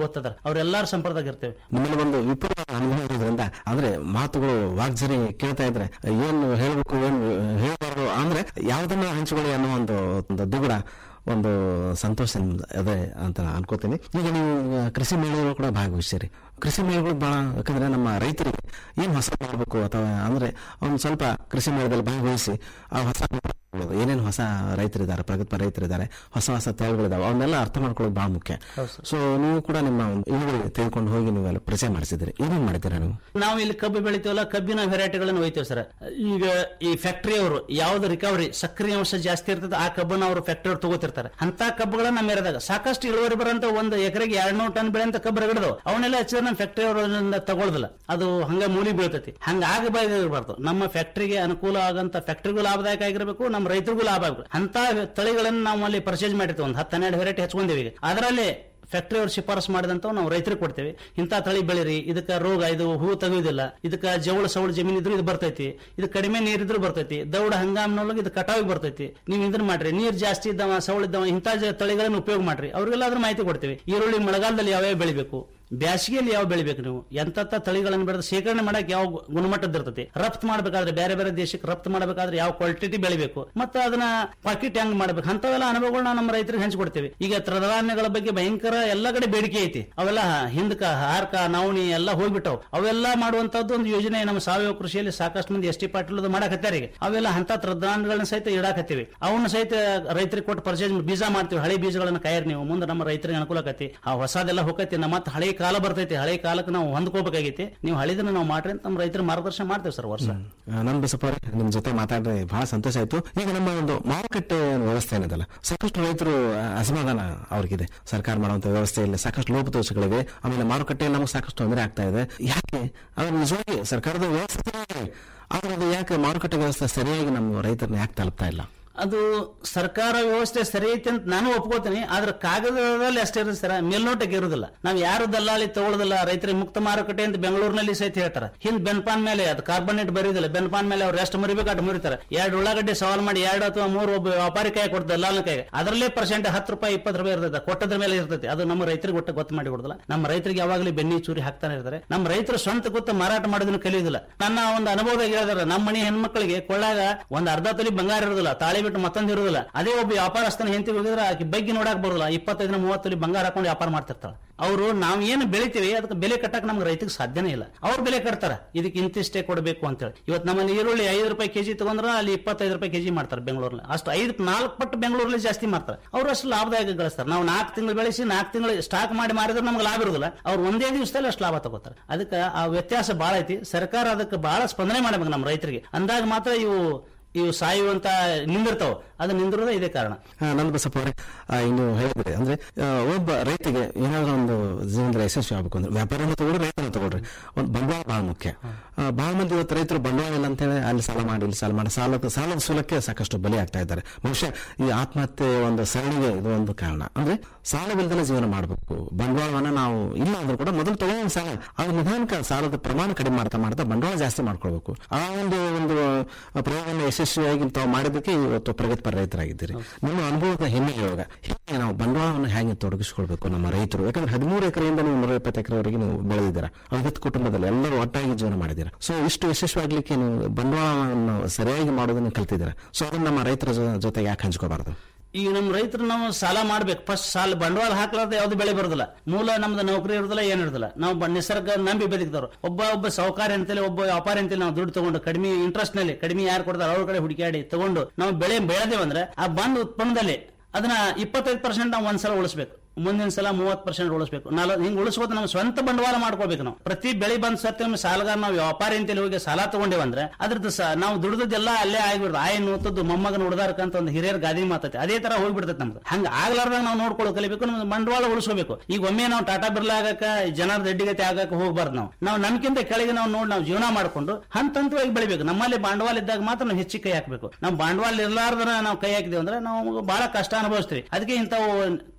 ಓದ್ತಿದಾರೆ ಅವ್ರೆಲ್ಲಾರು ಸಂಪರ್ಕದಾಗ ಇರ್ತೇವೆ ನಿಮ್ಮಲ್ಲಿ ಒಂದು ವಿಪುಲ ಅನುಭವ ಇರೋದ್ರಿಂದ ಅಂದ್ರೆ ಮಾತುಗಳು ವಾಗ್ಜರಿ ಕೇಳ್ತಾ ಇದ್ರೆ ಏನು ಹೇಳ್ಬೇಕು ಏನು ಹೇಳ್ಬಾರ್ದು ಅಂದ್ರೆ ಯಾವ್ದನ್ನ ಹಂಚಿಕೊಳ್ಳಿ ಅನ್ನೋ ಒಂದು ಒಂದು ದುಗುಡ ಒಂದು ಸಂತೋಷ ನಿಮ್ದು ಅದೇ ಅಂತ ಅನ್ಕೋತೀನಿ ಈಗ ನೀವು ಆ, ಕೃಷಿ ಮೇಳಗಳು ಕೂಡ ಭಾಗವಹಿಸ್ತೀರಿ ಕೃಷಿ ಮೇಳಗಳು ಬಹಳ ಯಾಕಂದ್ರೆ ನಮ್ಮ ರೈತರಿಗೆ ಏನ್ ಹೊಸ ಮಾಡಬೇಕು ಅಥವಾ ಅಂದ್ರೆ ಒಂದು ಸ್ವಲ್ಪ ಕೃಷಿ ಮೇಳದಲ್ಲಿ ಭಾಗವಹಿಸಿ ಆ ಹೊಸ ಏನೇನು ಹೊಸ ರೈತರಿದ್ದಾರೆ ಪ್ರಗತಿಪರ ರೈತರಿದ್ದಾರೆ ಹೊಸ ಹೊಸ ತಳಿಗಳಿದಾವೆ ಅವನ್ನೆಲ್ಲ ಅರ್ಥ ಮಾಡ್ಕೊಳ್ಳೋದು ಬಹಳ ಮುಖ್ಯ ಸೊ ನೀವು ಕೂಡ ನಿಮ್ಮ ಒಂದು ಇಳುವರಿ ತೆಗೆದುಕೊಂಡು ಹೋಗಿ ನೀವೆಲ್ಲ ಪರಿಚಯ ಮಾಡಿಸಿದ್ರಿ ಏನೇನ್ ಮಾಡಿದ್ದೀರಾ ನೀವು ನಾವು ಇಲ್ಲಿ ಕಬ್ಬು ಬೆಳಿತೀವಲ್ಲ ಕಬ್ಬಿನ ವೆರೈಟಿಗಳನ್ನು ಒಯ್ತೇವೆ ಸರ್ ಈಗ ಈ ಫ್ಯಾಕ್ಟರಿ ಅವರು ಯಾವ್ದು ರಿಕವರಿ ಸಕ್ರಿಯ ಅಂಶ ಜಾಸ್ತಿ ಇರ್ತದೆ ಆ ಕಬ್ಬನ್ನ ಅವರು ಫ್ಯಾಕ್ಟರಿ ಅವ್ರು ತಗೋತಿರ್ತಾರೆ ಅಂತ ಕಬ್ಬುಗಳನ್ನ ನಮ್ಮ ಏರಿಯಾದಾಗ ಸಾಕಷ್ಟು ಇಳುವರಿ ಬರೋಂತ ಒಂದು ಎಕರೆಗೆ ಎರಡ್ನೂರು ಟನ್ ಬೆಳೆಯಂತ ಕಬ್ಬು ರಗಡದವು ಅವನ್ನೆಲ್ಲ ಹೆಚ್ಚಿದ್ರೆ ನಮ್ಮ ಫ್ಯಾಕ್ಟರಿ ಅವರಿಂದ ತಗೊಳ್ದಿಲ್ಲ ಅದು ಹಂಗ ಮೂಲಿ ಬೀಳ್ತೈತಿ ಹಂಗ ಆಗಬಾರ್ದು ನಮ್ಮ ಫ್ಯಾಕ್ಟರಿಗೆ ಅನುಕೂಲ ಆಗಂತ ಫ್ಯಾಕ್ಟರಿಗೂ ಲಾಭದಾಯಕ ಆಗಿರ್ಬೇಕು ನಮ್ಮ ರೈತರಿಗೂ ಲಾಭ ಆಗಬೇಕು ಅಂತ ತಳಿಗಳನ್ನ ನಾವು ಅಲ್ಲಿ ಪರ್ಚೇಸ್ ಮಾಡಿರ್ತೀವಿ ಒಂದು ಹತ್ತು ಹನ್ನೆರಡು ವೆರೈಟಿ ಹಚ್ಕೊಂಡಿವಿ ಈಗ ಅದರಲ್ಲಿ ಫ್ಯಾಕ್ಟರಿ ಅವ್ರು ಶಿಫಾರಸು ಮಾಡಿದಂತ ನಾವು ರೈತರಿಗೆ ಕೊಡ್ತೇವೆ ಇಂಥ ತಳಿ ಬೆಳಿರಿ ಇದಕ್ಕೆ ರೋಗ ಇದು ಹೂ ತೆಗೆಯುವುದಿಲ್ಲ ಇದಕ್ಕೆ ಜವಳ ಸವಳ ಜಮೀನು ಇದ್ರು ಇದು ಬರ್ತೈತಿ ಇದು ಕಡಿಮೆ ನೀರಿದ್ರು ಬರ್ತೈತಿ ದೌಡ ಹಂಗಾಮ್ನೊಳಗೆ ಇದು ಕಟಾವಿಗೆ ಬರ್ತೈತಿ ನೀವು ಇದನ್ನ ಮಾಡ್ರಿ ನೀರ್ ಜಾಸ್ತಿ ಇದ್ದವ ಸವಳ ಇದ್ದವ ಇಂಥ ಜ- ತಳಿಗಳನ್ನು ಉಪಯೋಗ ಮಾಡ್ರಿ ಅವ್ರಿಗೆಲ್ಲ ಅದ್ರ ಮಾಹಿತಿ ಕೊಡ್ತೇವೆ ಈರುಳ್ಳಿ ಮಳೆಗಾಲದಲ್ಲಿ ಯಾವ್ಯಾವ ಬೆಳಿಬೇಕು ಬ್ಯಾಸಿಗೆಯಲ್ಲಿ ಯಾವ ಬೆಳಿಬೇಕು ನೀವು ಎಂತ ತಳಿಗಳನ್ನು ಬೆಳೆದು ಶೇಖರಣೆ ಮಾಡಕ್ಕೆ ಯಾವ ಗು- ಗುಣಮಟ್ಟದ ಇರ್ತೈತಿ ರಫ್ತು ಮಾಡಬೇಕಾದ್ರೆ ಬೇರೆ ಬೇರೆ ದೇಶಕ್ಕೆ ರಫ್ತು ಮಾಡಬೇಕಾದ್ರೆ ಯಾವ ಕ್ವಾಲಿಟಿ ಬೆಳಿಬೇಕು ಮತ್ತೆ ಅದನ್ನ ಪಾಕೆಟ್ ಹೆಂಗ್ ಮಾಡ್ಬೇಕು ಅಂತವೆಲ್ಲ ಅನುಭವಗಳನ್ನ ನಮ್ಮ ರೈತರಿಗೆ ಹಂಚ್ಕೊಡ್ತೇವೆ ಈಗ ತ್ರದಾನ್ಯಗಳ ಬಗ್ಗೆ ಭಯಂಕರ ಎಲ್ಲ ಕಡೆ ಬೇಡಿಕೆ ಐತಿ ಅವೆಲ್ಲ ಹಿಂದಕ ಹಾರ್ಕ ನವಣಿ ಎಲ್ಲ ಹೋಗ್ಬಿಟ್ಟವು ಅವೆಲ್ಲ ಮಾಡುವಂತದ್ದು ಒಂದು ಯೋಜನೆ ನಮ್ಮ ಸಾವಯವ ಕೃಷಿಯಲ್ಲಿ ಸಾಕಷ್ಟು ಮಂದಿ ಎಸ್ ಟಿ ಪಾಟೀಲ್ ಮಾಡಕತ್ತಾರೆ ಈಗ ಅವೆಲ್ಲ ಅಂತ ತ್ರದಾನ್ಯಗಳನ್ನ ಸಹಿತ ಇಡಾಕತ್ತೀವಿ ಅವನ್ನ ಸಹಿತ ರೈತರಿಗೆ ಕೊಟ್ಟು ಪರ್ಚೇಸ್ ಬೀಜ ಮಾಡ್ತೀವಿ ಹಳೆ ಬೀಜಗಳನ್ನ ಕಾಯರ್ ನೀವು ಮುಂದೆ ನಮ್ಮ ರೈತರಿಗೆ ಅನುಕೂಲ ಆಕತಿ ಆ ಹೊಸದೆಲ್ಲ ಹೋಗತಿ ನಮ್ಮ ಮತ್ತೆ ಹಳೆ ಕಾಲ ಬರ್ತೈತಿ ಹಳೆ ಕಾಲಕ್ಕೆ ನಾವು ಹೊಂದ್ಕೋಬೇಕಾಗೈತಿ ನೀವು ಹಳಿದನ್ನ ನಾವು ಮಾಡ್ರಿ ಅಂತ ನಮ್ಮ ರೈತರ ಮಾರ್ಗದರ್ಶನ ಮಾಡ್ತೇವೆ ಸರ್ ವರ್ಷ ನನ್ ಬಸಪ್ಪ ಅವರೇ ನಿಮ್ ಜೊತೆ ಮಾತಾಡ್ರೆ ಬಹಳ ಸಂತೋಷ ಆಯ್ತು ಈಗ ನಮ್ಮ ಒಂದು ಮಾರುಕಟ್ಟೆ ವ್ಯವಸ್ಥೆ ಏನಿದಲ್ಲ ಸಾಕಷ್ಟು ರೈತರು ಆ, ಅಸಮಾಧಾನ ಅವ್ರಿಗಿದೆ ಸರ್ಕಾರ ಮಾಡುವಂತ ವ್ಯವಸ್ಥೆಯಲ್ಲಿ ಸಾಕಷ್ಟು ಲೋಪದೋಷಗಳಿವೆ ಆಮೇಲೆ ಮಾರುಕಟ್ಟೆಯಲ್ಲಿ ನಮಗೆ ಸಾಕಷ್ಟು ತೊಂದರೆ ಆಗ್ತಾ ಇದೆ ಯಾಕೆ ಅದು ನಿಜವಾಗಿ ಸರ್ಕಾರದ ವ್ಯವಸ್ಥೆ ಚೆನ್ನಾಗಿದೆ. ಆದ್ರೆ ಅದು ಯಾಕೆ ಮಾರುಕಟ್ಟೆ ವ್ಯವಸ್ಥೆ ಸರಿಯಾಗಿ ನಮ್ಮ ರೈತರನ್ನ ಯಾಕೆ ತಲುಪ್ತಾ ಇಲ್ಲ ಅದು ಸರ್ಕಾರ ವ್ಯವಸ್ಥೆ ಸರಿ ಐತಿ ಅಂತ ನಾನು ಒಪ್ಕೋತೀನಿ ಆದ್ರೆ ಕಾಗದದಲ್ಲಿ ಅಷ್ಟೇ ಇರುತ್ತೆ ಸರ್ ಮೇಲ್ನೋಟಕ್ಕೆ ಇರುದಿಲ್ಲ ನಾವು ಯಾರು ದಲ್ಲಾಳಿ ತಗೊಳ್ಳೋದಿಲ್ಲ ರೈತರಿಗೆ ಮುಕ್ತ ಮಾರುಕಟ್ಟೆ ಅಂತ ಬೆಂಗಳೂರಿನಲ್ಲಿ ಸಹಿತ ಹೇಳ್ತಾರೆ ಹಿಂದ್ ಬೆನ್ಪಾನ್ ಮೇಲೆ ಅದು ಕಾರ್ಬನೇಟ್ ಬರೀದಿಲ್ಲ ಬೆನ್ಪಾನ್ ಮೇಲೆ ಅವ್ರು ಎಷ್ಟು ಮರಿಬೇಕು ಅಷ್ಟು ಮುರಿತಾರೆ ಎರಡು ಉಳ್ಳಾಗಡ್ಡೆ ಸವಾಲ್ ಮಾಡಿ ಎರಡು ಅಥವಾ ಮೂರು ಒಬ್ಬ ವ್ಯಾಪಾರಿ ಕೈ ಕೊಡ್ತಾರೆ ದಲ್ಲಾಳ ಕೈ ಅದರಲ್ಲೇ ಪರ್ಸೆಂಟ್ ಹತ್ತು ರೂಪಾಯಿ ಇಪ್ಪತ್ತು ರೂಪಾಯಿ ಇರ್ತದೆ ಕೊಟ್ಟದ್ರ ಮೇಲೆ ಇರ್ತೈತಿ ಅದು ನಮ್ಮ ರೈತರಿಗೆ ಒಟ್ಟು ಗೊತ್ತು ಮಾಡಿ ಕೊಡೋದಿಲ್ಲ ನಮ್ಮ ರೈತರಿಗೆ ಯಾವಾಗಲೂ ಬೆನ್ನಿ ಚೂರಿ ಹಾಕ್ತಾನೆ ಇರ್ತಾರೆ ನಮ್ಮ ರೈತರು ಸ್ವಂತ ಗೊತ್ತ ಮಾರಾಟ ಮಾಡೋದನ್ನ ಕಲಿಯೋದಿಲ್ಲ ನನ್ನ ಒಂದು ಅನುಭವದಾಗ ಹೇಳಿದಾರೆ ನಮ್ಮ ಮನೆ ಹೆಣ್ಮಕ್ಳಿಗೆ ಕೊಳ್ಳಾಗ ಒಂದ್ ಅರ್ಧ ತೊಲಿ ಬಂಗಾರ ಇರೋದಿಲ್ಲ ತಾಳಿ ಬಿಟ್ಟು ಮತ್ತೊಂದು ಇರೋದಿಲ್ಲ ಅದೇ ಒಬ್ಬ ವ್ಯಾಪಾರಸ್ಥನ ಹೆಂಡತಿ ಹೋಗಿದ್ರೆ ಆಕೆ ಬಗ್ಗೆ ನೋಡಕ್ ಬರೋದಿಲ್ಲ ಇಪ್ಪತ್ತೈದು ಮೂವತ್ತು ತೊಲಿ ಬಂಗಾರ ಹಾಕೊಂಡು ವ್ಯಾಪಾರ ಮಾಡ್ತಿರ್ತಾಳೆ ಅವರು ನಾವು ಏನು ಬೆಳಿತೀವಿ ಅದಕ್ಕೆ ಬೆಲೆ ಕಟ್ಟಕ್ ನಮ್ಗೆ ರೈತರಿಗೆ ಸಾಧ್ಯನೇ ಇಲ್ಲ ಅವ್ರು ಬೆಲೆ ಕಟ್ತಾರ ಇದಕ್ಕೆ ಇಂತಿಷ್ಟೇ ಕೊಡಬೇಕು ಅಂತೇಳಿ ಇವತ್ತು ನಮ್ಮಲ್ಲಿ ಈರುಳ್ಳಿ ಐದು ರೂಪಾಯಿ ಕೆಜಿ ತಗೊಂಡ್ರೆ ಅಲ್ಲಿ ಇಪ್ಪತ್ತೈದು ರೂಪಾಯಿ ಕೆಜಿ ಮಾಡ್ತಾರೆ ಬೆಂಗಳೂರಲ್ಲಿ ಅಷ್ಟು ಐದು ನಾಲ್ಕು ಪಟ್ಟು ಬೆಂಗಳೂರಲ್ಲಿ ಜಾಸ್ತಿ ಮಾಡ್ತಾರೆ ಅವ್ರು ಅಷ್ಟು ಲಾಭದಾಯಕ ಗಳಿಸ್ತಾರೆ ನಾವು ನಾಲ್ಕು ತಿಂಗಳು ಬೆಳೆಸಿ ನಾಲ್ಕು ತಿಂಗಳು ಸ್ಟಾಕ್ ಮಾಡಿ ಮಾರಿದ್ರೆ ನಮ್ಗೆ ಲಾಭ ಇರೋದಿಲ್ಲ ಅವ್ರು ಒಂದೇ ದಿವಸದಲ್ಲಿ ಅಷ್ಟು ಲಾಭ ತಗೋತಾರೆ ಅದಕ್ಕೆ ಆ ವ್ಯತ್ಯಾಸ ಬಹಳ ಐತಿ ಸರ್ಕಾರ ಅದಕ್ಕೆ ಬಹಳ ಸ್ಪಂದನೆ ಮಾಡಬೇಕು ನಮ್ಮ ರೈತರಿಗೆ ಅಂದಾಗ ಮಾತ್ರ ಇವು ಇವು ಸಾಯುವಂತ ನಿಂದಿರ್ತಾವ ಅದು ನಿಂದಿರೋದೇ ಇದೇ ಕಾರಣ ನಂದ ಬಸಪ್ಪ ಅವರೇ ಆ, ಇನ್ನು ಹೇಳಿದ್ರೆ ಅಂದ್ರೆ ಆ, ಒಬ್ಬ ರೈತಿಗೆ ಏನಾದ್ರೂ ಒಂದು ಜೀವನದಲ್ಲಿ ಯಶಸ್ವಿ ಆಗ್ಬೇಕು ಅಂದ್ರೆ ವ್ಯಾಪಾರನ ತಗೊಳ್ರಿ ರೈತನ ತಗೊಳ್ರಿ ಒಂದು ಬಂಡವಾಳ ಬಹಳ ಮುಖ್ಯ ಆ, ಬಹಳ ಮಂದಿ ಇವತ್ತು ರೈತರು ಬಂಡವಾಳ ಇಲ್ಲ ಅಂತ ಹೇಳಿ ಅಲ್ಲಿ ಸಾಲ ಮಾಡಿ ಇಲ್ಲಿ ಸಾಲ ಮಾಡಿ ಸಾಲದ ಸಾಲದ ಸೂಲಕ್ಕೆ ಸಾಕಷ್ಟು ಬಲಿ ಆಗ್ತಾ ಇದ್ದಾರೆ ಬಹುಶಃ ಈ ಆತ್ಮಹತ್ಯೆ ಒಂದು ಸರಣಿಗೆ ಇದು ಒಂದು ಕಾರಣ ಅಂದ್ರೆ ಸಾಲವಿಲ್ಲದೆ ಜೀವನ ಮಾಡಬೇಕು ಬಂಡವಾಳವನ್ನ ನಾವು ಇಲ್ಲ ಅಂದ್ರೂ ಕೂಡ ಮೊದಲು ತಗೊಂಡ ಸಾಲ ಅದು ನಿಧಾನಕ ಸಾಲದ ಪ್ರಮಾಣ ಕಡಿಮೆ ಮಾಡ್ತಾ ಮಾಡ್ತಾ ಬಂಡವಾಳ ಜಾಸ್ತಿ ಮಾಡ್ಕೊಳ್ಬೇಕು ಆ ಒಂದು ಒಂದು ಪ್ರಯೋಗವನ್ನು ಯಶಸ್ವಿಯಾಗಿ ತಾವು ಮಾಡಿದ್ದಕ್ಕೆ ಇವತ್ತು ಪ್ರಗತಿಪರ ರೈತರಾಗಿದ್ದೀರಿ ನಿಮ್ಮ ಅನುಭವದ ಹಿನ್ನೆಲೆ ಇವಾಗ ಹೇಗೆ ನಾವು ಬಂಡವಾಳವನ್ನು ಹೇಗೆ ತೊಡಗಿಸಿಕೊಳ್ಬೇಕು ನಮ್ಮ ರೈತರು ಯಾಕಂದ್ರೆ ಹದಿಮೂರು ಎಕರೆಯಿಂದ ನೀವು ನೂರ ಇಪ್ಪತ್ತು ಎಕರೆವರೆಗೆ ನೀವು ಬೆಳೆದಿದ್ದೀರಾ ಐವತ್ತು ಕುಟುಂಬದಲ್ಲಿ ಎಲ್ಲರೂ ಒಟ್ಟಾಗಿ ಜೀವನ ಮಾಡಿದ್ದೀರಾ ಸೊ ಇಷ್ಟು ಯಶಸ್ವಿಯಾಗ್ಲಿಕ್ಕೆ ನೀವು ಬಂಡವಾಳವನ್ನು ಸರಿಯಾಗಿ ಮಾಡೋದನ್ನು ಕಲ್ತಿದ್ದೀರಾ ಸೊ ಅದನ್ನ ನಮ್ಮ ರೈತರ ಜೊ- ಜೊತೆಗೆ ಯಾಕೆ ಹಂಚ್ಕೋಬಾರ್ದು ಈಗ ನಮ್ಮ ರೈತರು ನಾವು ಸಾಲ ಮಾಡ್ಬೇಕು ಫಸ್ಟ್ ಸಾಲ ಬಂಡವಾಳ ಹಾಕ್ಲಾರ್ದೆ ಯಾವ್ದು ಬೆಳೆ ಬರೋದಿಲ್ಲ ಮೂಲ ನಮ್ದು ನೌಕರಿ ಇರೋದಿಲ್ಲ ಏನ್ ಇರೋದಿಲ್ಲ ನಾವು ಬ- ನಿಸರ್ಗ ನಂಬಿ ಬದುಕಿದವರು ಒಬ್ಬ ಒಬ್ಬ ಸಾಹುಕಾರ ಅಂತೇಳಿ ಒಬ್ಬ ವ್ಯಾಪಾರಿ ಅಂತೇಳಿ ನಾವು ದುಡ್ಡು ತಗೊಂಡು ಕಡಿಮೆ ಇಂಟ್ರೆಸ್ಟ್ ನಲ್ಲಿ ಕಡಿಮೆ ಯಾರು ಕೊಡ್ತಾರೆ ಅವ್ರ ಕಡೆ ಹುಡುಕಾಡಿ ತಗೊಂಡು ನಾವು ಬೆಳೆ ಬೆಳೆದೇವಂದ್ರೆ ಆ ಬಂದ್ ಉತ್ಪನ್ನದಲ್ಲಿ ಅದನ್ನ ಇಪ್ಪತ್ತೈದು ಪರ್ಸೆಂಟ್ ನಾವು ಒಂದ್ಸಲ ಉಳಿಸ್ಬೇಕು ಮುಂದಿನ ಸಲ ಮೂವತ್ತು ಪರ್ಸೆಂಟ್ ಉಳಿಸ್ಬೇಕು ನಾಲ್ ಹಿಂಗ್ ಉಳಿಸ್ಬೋದು ನಾವು ಸ್ವಂತ ಬಂಡವಾಳ ಮಾಡ್ಕೋಬೇಕು ನಾವು ಪ್ರತಿ ಬೆಳೆ ಬಂದ್ ಸರ್ತಿ ನಮ್ಮ ಸಾಲಗಾರ ನಾವು ವ್ಯಾಪಾರಿ ಅಂತೇಳಿ ಹೋಗಿ ಸಾಲ ತಗೊಂಡೇವಂದ್ರೆ ಅದ್ರದ್ದು ಸ- ನಾವು ದುಡ್ದದ್ದೆಲ್ಲ ಅಲ್ಲೇ ಆಗಿಬಿಡ್ದು ಆಯ್ ನೋತದ್ದು ಮೊಮ್ಮಗನ ಉಡ್ದಾರ್ಕಂತ ಒಂದು ಹಿರಿಯರ ಗಾದಿ ಮಾತೈತಿ ಅದೇ ತರ ಹೋಗ್ಬಿಡ್ತೈತೆ ನಮ್ದು ಹಂಗ ಆಗ್ಲಾರ್ದಾಗ ನಾವು ನೋಡ್ಕೊಳ್ಳೋ ಕಲಿಬೇಕು ನಮ್ದು ಬಂಡವಾಳ ಉಳಿಸ್ಕೋಬೇಕು ಈಗ ಒಮ್ಮೆ ನಾವು ಟಾಟಾ ಬಿರ್ಲಾ ಆಗಕ್ಕ ಜನರ ದಡ್ಡಿಗತಿ ಆಗಕ್ಕೆ ಹೋಗ್ಬಾರ್ದು ನಾವು ನಾವು ನಮ್ಕಿಂತ ಕೆಳಗೆ ನಾವು ನೋಡಿ ನಾವು ಜೀವನ ಮಾಡ್ಕೊಂಡು ಹಂತ ಹಂತವಾಗಿ ಬೆಳಿಬೇಕು ನಮ್ಮಲ್ಲಿ ಬಂಡವಾಳ ಇದ್ದಾಗ ಮಾತ್ರ ನಾವು ಹೆಚ್ಚಿಗೆ ಕೈ ಹಾಕಬೇಕು ನಾವು ಬಂಡವಾಳ ಇರ್ಲಾರ್ದ್ರ ನಾವು ಕೈ ಹಾಕಿದೇವೆ ಅಂದ್ರೆ ನಾವು ಬಹಳ ಕಷ್ಟ ಅನುಭವಿಸ್ತೀವಿ ಅದಕ್ಕೆ ಇಂಥವು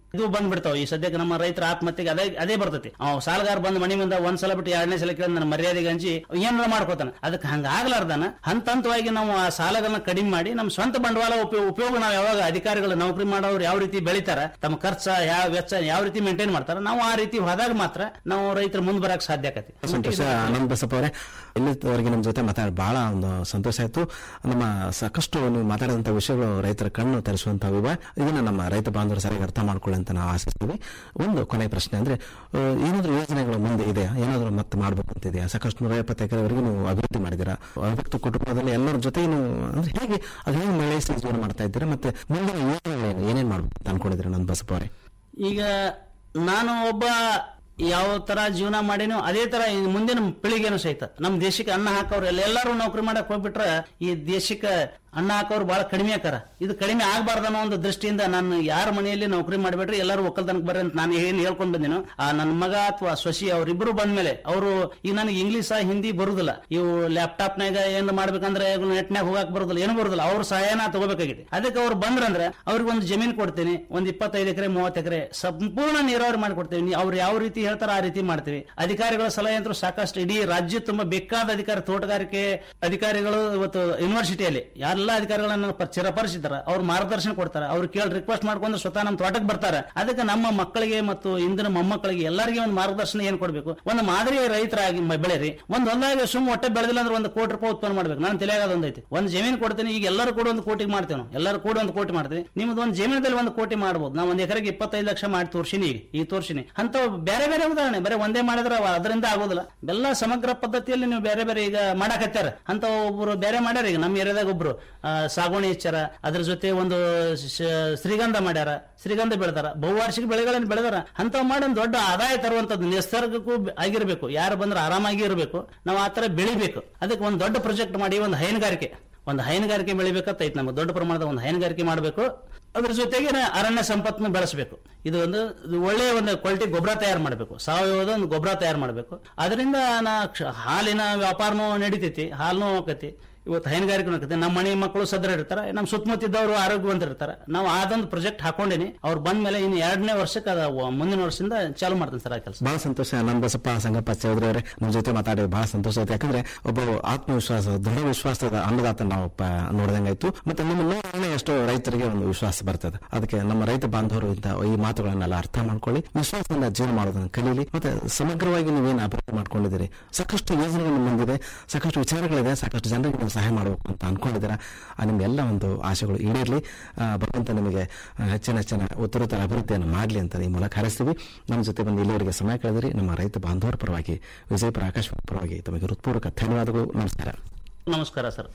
ಇದು ಬಂದ್ಬಿಡ್ತಾವ ಈ ಸದ್ಯಕ್ಕೆ ನಮ್ಮ ರೈತರ ಆತ್ಮಹತ್ಯೆಗೆ ಅದೇ ಅದೇ ಬರ್ತೈತಿ ಅವ್ ಸಾಲಗಾರ ಬಂದ್ ಮನಿ ಮುಂದೆ ಒಂದ್ ಸಲ ಬಿಟ್ಟು ಎರಡನೇ ಸಲ ಕೇಳಿ ನನ್ನ ಮರ್ಯಾದೆಗೆ ಹಂಚಿ ಏನಾರ ಮಾಡ್ಕೋತಾನ ಅದಕ್ಕೆ ಹಂಗ ಆಗ್ಲಾರ್ದಾನ ಹಂತ ಹಂತವಾಗಿ ನಾವು ಆ ಸಾಲಗಳನ್ನ ಕಡಿಮೆ ಮಾಡಿ ನಮ್ಮ ಸ್ವಂತ ಬಂಡವಾಳ ಉಪಯೋಗ ಉಪಯೋಗ ನಾವು ಯಾವಾಗ ಅಧಿಕಾರಿಗಳು ನೌಕರಿ ಮಾಡೋರು ಯಾವ ರೀತಿ ಬೆಳಿತಾರ ತಮ್ಮ ಖರ್ಚ ಯಾವ ವೆಚ್ಚ ಯಾವ ರೀತಿ ಮೇಂಟೈನ್ ಮಾಡ್ತಾರ ನಾವು ಆ ರೀತಿ ಹೋದಾಗ ಮಾತ್ರ ನಾವು ರೈತರು ಮುಂದೆ ಬರಕ್ ಸಾಧ್ಯ ಆಕತಿ ಸಂತೋಷ ಆನಂದ್ ಬಸಪ್ಪ ಅವರೇ ಇಲ್ಲಿವರೆಗೆ ನಮ್ಮ ಜೊತೆ ಮಾತಾಡಿ ಬಹಳ ಒಂದು ಸಂತೋಷ ಆಯ್ತು ನಮ್ಮ ಸಾಕಷ್ಟು ನೀವು ಮಾತಾಡಿದಂಥ ವಿಷಯಗಳು ರೈತರ ಕಣ್ಣು ತೆರೆಸುವಂತವು ಇವೆ ಇದನ್ನ ನಮ್ಮ ರೈತ ಬಾಂಧವರು ಸರಿಯಾಗಿ ಅರ್ಥ ಮಾಡ್ಕೊಳ್ಳಿ ಅಂತ ನಾವು ಆಶಿಸ್ತೀವಿ ಒಂದು ಕೊನೆ ಪ್ರಶ್ನೆ ಅಂದ್ರೆ ಆ, ಏನಾದ್ರೂ ಯೋಜನೆಗಳು ಮುಂದೆ ಇದೆಯಾ ಏನಾದ್ರೂ ಮತ್ತೆ ಮಾಡ್ಬೇಕು ಅಂತಿದೆಯಾ ಸಾಕಷ್ಟು ನೂರ ಎಪ್ಪತ್ತು ಎಕರೆವರೆಗೂ ನೀವು ಅಭಿವೃದ್ಧಿ ಮಾಡಿದ್ದೀರಾ ಅಭಿವೃದ್ಧಿ ಕುಟುಂಬದಲ್ಲಿ ಎಲ್ಲರ ಜೊತೆ ನೀವು ಅಂದ್ರೆ ಹೇಗೆ ಅದು ಹೇಗೆ ಮಳೆಸಿ ಜೀವನ ಮಾಡ್ತಾ ಇದ್ದೀರಾ ಮತ್ತೆ ಮುಂದಿನ ಯೋಜನೆಗಳೇನು ಏನೇನು ಮಾಡ್ಬೇಕು ಅಂತ ಅನ್ಕೊಂಡಿದ್ದೀರಾ ನಂದ್ ಬಸಪ್ಪ ಅವರೇ ಈಗ ನಾನು ಒಬ್ಬ ಯಾವ ತರ ಜೀವನ ಮಾಡೀನೋ ಅದೇ ತರ ಈ ಮುಂದಿನ ಪೀಳಿಗೆನೂ ಸಹಿತ ನಮ್ಮ ದೇಶಕ್ಕೆ ಅನ್ನ ಹಾಕೋರು ಎಲ್ಲ ಎಲ್ಲರೂ ನೌಕರಿ ಮಾಡಕ್ ಹೋಗ್ಬಿಟ್ರ ಈ ದೇಶಕ್ಕೆ ಅನ್ನ ಹಾಕೋರು ಬಹಳ ಕಡಿಮೆ ಆಕಾರ ಇದು ಕಡಿಮೆ ಆಗಬಾರ್ದು ಅನ್ನೋ ಒಂದು ದೃಷ್ಟಿಯಿಂದ ನಾನು ಯಾರ ಮನೆಯಲ್ಲಿ ನೌಕರಿ ಮಾಡ್ಬೇಡ್ರಿ ಎಲ್ಲರೂ ಒಕ್ಕಲ್ತನಕ್ಕೆ ಬರ್ರಿ ಅಂತ ನಾನು ಏನ್ ಹೇಳ್ಕೊಂಡ್ ಬಂದಿನೋ ಆ ನನ್ನ ಮಗ ಅಥವಾ ಶಶಿ ಅವರಿಬ್ರು ಬಂದ್ಮೇಲೆ ಅವರು ಈಗ ನನಗೆ ಇಂಗ್ಲಿಷ್ ಹಿಂದಿ ಬರುದಿಲ್ಲ ಇವು ಲ್ಯಾಪ್ಟಾಪ್ ನಾಗ ಏನ್ ಮಾಡ್ಬೇಕಂದ್ರೆ ನೆಟ್ನಾಗ ಹೋಗಕ್ ಬರುದಿಲ್ಲ ಏನು ಬರುದಿಲ್ಲ ಅವ್ರ ಸಹಾಯನ ತಗೋಬೇಕಾಗಿದೆ ಅದಕ್ಕೆ ಅವ್ರು ಬಂದ್ರಂದ್ರೆ ಅವ್ರಿಗೆ ಒಂದು ಜಮೀನು ಕೊಡ್ತೀನಿ ಒಂದ್ ಇಪ್ಪತ್ತೈದು ಎಕರೆ ಮೂವತ್ತು ಎಕರೆ ಸಂಪೂರ್ಣ ನೀರಾವರಿ ಮಾಡಿಕೊಡ್ತೀವಿ ನೀವು ಅವ್ರು ಯಾವ ರೀತಿ ಹೇಳ್ತಾರ ಆ ರೀತಿ ಮಾಡ್ತೀವಿ ಅಧಿಕಾರಿಗಳ ಸಲಹೆ ಅಂತೂ ಸಾಕಷ್ಟು ಇಡೀ ರಾಜ್ಯ ತುಂಬಾ ಬೇಕಾದ ಅಧಿಕಾರಿ ತೋಟಗಾರಿಕೆ ಅಧಿಕಾರಿಗಳು ಇವತ್ತು ಯೂನಿವರ್ಸಿಟಿಯಲ್ಲಿ ಎಲ್ಲ ಅಧಿಕಾರಿಗಳನ್ನ ಪ- ಚಿರಪರಿಸಿದಾರ ಅವ್ರು ಮಾರ್ಗದರ್ಶನ ಕೊಡ್ತಾರೆ ಅವ್ರು ಕೇಳಿ ರಿಕ್ವೆಸ್ಟ್ ಮಾಡ್ಕೊಂಡು ಸ್ವತಃ ನಮ್ಮ ತೋಟಕ್ಕೆ ಬರ್ತಾರೆ ಅದಕ್ಕೆ ನಮ್ಮ ಮಕ್ಕಳಿಗೆ ಮತ್ತು ಇಂದಿನ ಮೊಮ್ಮಕ್ಕಳಿಗೆ ಎಲ್ಲರಿಗೆ ಒಂದು ಮಾರ್ಗದರ್ಶನ ಏನ್ ಕೊಡ್ಬೇಕು ಒಂದು ಮಾದರಿ ರೈತರಾಗಿ ಮ- ಬೆಳೆರಿ ಒಂದು ಹೊಲದಾಗ ಸುಮ್ಮ ಹೊಟ್ಟೆ ಬೆಳೆದಿಲ್ಲ ಅಂದ್ರೆ ಒಂದು ಕೋಟಿ ರೂಪಾಯಿ ಉತ್ಪನ್ನ ಮಾಡ್ಬೇಕು ನಾನು ತಿಳಿಯಾಗದ ಒಂದೈತಿ ಒಂದು ಜಮೀನು ಕೊಡ್ತೀನಿ ಈಗ ಎಲ್ಲರೂ ಕೂಡ ಒಂದು ಕೋಟಿಗೆ ಮಾಡ್ತೇವೆ ನಾವು ಎಲ್ಲರೂ ಕೂಡ ಒಂದು ಕೋಟಿ ಮಾಡ್ತೀವಿ ನಿಮ್ದು ಒಂದು ಜಮೀನದಲ್ಲಿ ಒಂದು ಕೋಟಿ ಮಾಡ್ಬೋದು ನಾವು ಒಂದು ಎಕರೆಗೆ ಇಪ್ಪತ್ತೈದು ಲಕ್ಷ ಮಾಡಿ ತೋರ್ಸಿನಿ ಈಗ ಈ ತೋರ್ಸಿನಿ ಅಂತ ಬೇರೆ ಬೇರೆ ಉದಾಹರಣೆ ಬರೀ ಒಂದೇ ಮಾಡಿದ್ರೆ ಅವ ಅದರಿಂದ ಆಗೋದಿಲ್ಲ ಎಲ್ಲ ಸಮಗ್ರ ಪದ್ಧತಿಯಲ್ಲಿ ನೀವು ಬೇರೆ ಬೇರೆ ಈಗ ಮಾಡಾಕತ್ತಾರ ಅಂತ ಒಬ್ರು ಬೇರೆ ಮಾಡ್ಯಾರ ಈಗ ನಮ್ಮ ಏರಿಯಾದಾಗ ಒಬ್ರು ಆ, ಸಾಗುವಳಿ ಹೆಚ್ಚಾರ ಅದ್ರ ಜೊತೆ ಒಂದು ಶ- ಶ್ರೀಗಂಧ ಮಾಡ್ಯಾರ ಶ್ರೀಗಂಧ ಬೆಳೆದಾರ ಬಹುವಾರ್ಷಿಕ ಬೆಳೆಗಳನ್ನು ಬೆಳೆದಾರ ಅಂತ ಮಾಡಿ ಒಂದು ದೊಡ್ಡ ಆದಾಯ ತರುವಂತದ್ದು ನಿಸರ್ಗಕ್ಕೂ ಬೆ- ಆಗಿರ್ಬೇಕು ಯಾರು ಬಂದ್ರೆ ಆರಾಮಾಗಿ ಇರಬೇಕು ನಾವು ಆ ತರ ಬೆಳಿಬೇಕು ಅದಕ್ಕೆ ಒಂದು ದೊಡ್ಡ ಪ್ರಾಜೆಕ್ಟ್ ಮಾಡಿ ಒಂದು ಹೈನುಗಾರಿಕೆ ಒಂದು ಹೈನುಗಾರಿಕೆ ಬೆಳಿಬೇಕಂತ ಐತೆ ನಮ್ಗೆ ದೊಡ್ಡ ಪ್ರಮಾಣದ ಒಂದು ಹೈನುಗಾರಿಕೆ ಮಾಡಬೇಕು ಅದ್ರ ಜೊತೆಗೆ ಅರಣ್ಯ ಸಂಪತ್ತನ್ನು ಬೆಳೆಸಬೇಕು ಇದು ಒಂದು ಇದು ಒಳ್ಳೆಯ ಒಂದು ಕ್ವಾಲಿಟಿ ಗೊಬ್ಬರ ತಯಾರು ಮಾಡಬೇಕು ಸಾವಯವದ ಒಂದು ಗೊಬ್ಬರ ತಯಾರು ಮಾಡಬೇಕು ಅದರಿಂದ ನಾ ಕ್ಷ- ಹಾಲಿನ ವ್ಯಾಪಾರನೂ ನಡೀತೈತಿ ಹಾಲನೂ ಹೋಗತಿ ಇವತ್ತು ಹೈನುಗಾರಿಕೆ ಹೋಗತ್ತೆ ನಮ್ಮ ಮನೆ ಮಕ್ಕಳು ಸದೃಢ ಇರ್ತಾರೆ ನಮ್ಮ ಸುತ್ತಮುತ್ತಿದ್ದವರು ಆರೋಗ್ಯವಂತರಿರ್ತಾರೆ ನಾವು ಅದೊಂದು ಪ್ರಾಜೆಕ್ಟ್ ಹಾಕೊಂಡಿನಿ ಅವ್ರು ಬಂದ ಮೇಲೆ ಇನ್ನು ಎರಡನೇ ವರ್ಷಕ್ಕೆ ಅದ ವ- ಮುಂದಿನ ವರ್ಷದಿಂದ ಚಾಲು ಮಾಡ್ತೀನಿ ಸರ್ ಆ ಕೆಲಸ ಬಹಳ ಸಂತೋಷ ನಂದ್ ಬಸಪ್ಪ ಸಂಗಪ್ಪ ಚೌಧರಿ ಅವರೇ ನಮ್ಮ ಜೊತೆ ಮಾತಾಡಿದ್ರೆ ಬಹಳ ಸಂತೋಷ ಆಯ್ತು ಯಾಕಂದ್ರೆ ಒಬ್ಬರು ಆತ್ಮವಿಶ್ವಾಸ ದೃಢ ವಿಶ್ವಾಸದ ಅನ್ನದಾತ ನಾವು ಪ- ನೋಡ್ದಂಗಾಯ್ತು ಮತ್ತೆ ನಿಮ್ಮ ನೋಡೋಣ ಎಷ್ಟೋ ರೈತರಿಗೆ ಒಂದು ವಿಶ್ವಾಸ ಬರ್ತದೆ ಅದಕ್ಕೆ ನಮ್ಮ ರೈತ ಬಾಂಧವರು ಇಂಥ ಈ ಮಾತುಗಳನ್ನೆಲ್ಲ ಅರ್ಥ ಮಾಡ್ಕೊಳ್ಳಿ ವಿಶ್ವಾಸದಿಂದ ಜೀವನ ಮಾಡೋದನ್ನ ಕಲೀಲಿ ಮತ್ತೆ ಸಮಗ್ರವಾಗಿ ನೀವೇನು ಅಭಿವೃದ್ಧಿ ಮಾಡ್ಕೊಂಡಿದ್ದೀರಿ ಸಾಕಷ್ಟು ಯೋಜನೆಗಳು ನಿಮ್ಮ ಮುಂದಿದೆ ಸಾಕಷ್ಟು ವಿಚಾರಗಳಿದೆ ಸಾಕಷ್ಟು ಜನರಿಗೆ ನೀವು ಸಹಾಯ ಮಾಡಬೇಕು ಅಂತ ಅನ್ಕೊಂಡಿದ್ದೀರಾ ಆ ನಿಮ್ಮ ಎಲ್ಲ ಒಂದು ಆಶೆಗಳು ಈಡೇರಲಿ ಆ, ಭಗವಂತ ನಿಮಗೆ ಆ, ಹೆಚ್ಚಿನ ಹೆಚ್ಚಿನ ಉತ್ತರೋತ್ತರ ಅಭಿವೃದ್ಧಿಯನ್ನು ಮಾಡಲಿ ಅಂತ ಈ ಮೂಲಕ ಹಾರೈಸ್ತೀವಿ ನಮ್ಮ ಜೊತೆ ಬಂದು ಇಲ್ಲಿವರೆಗೆ ಸಮಯ ಕಳೆದಿರಿ ನಮ್ಮ ರೈತ ಬಾಂಧವರ ಪರವಾಗಿ ವಿಜಯಪುರ ಆಕಾಶವಾಣಿ ಪರವಾಗಿ ತಮಗೆ ಹೃತ್ಪೂರ್ವಕ ಧನ್ಯವಾದಗಳು ನಮಸ್ಕಾರ ನಮಸ್ಕಾರ ಸರ್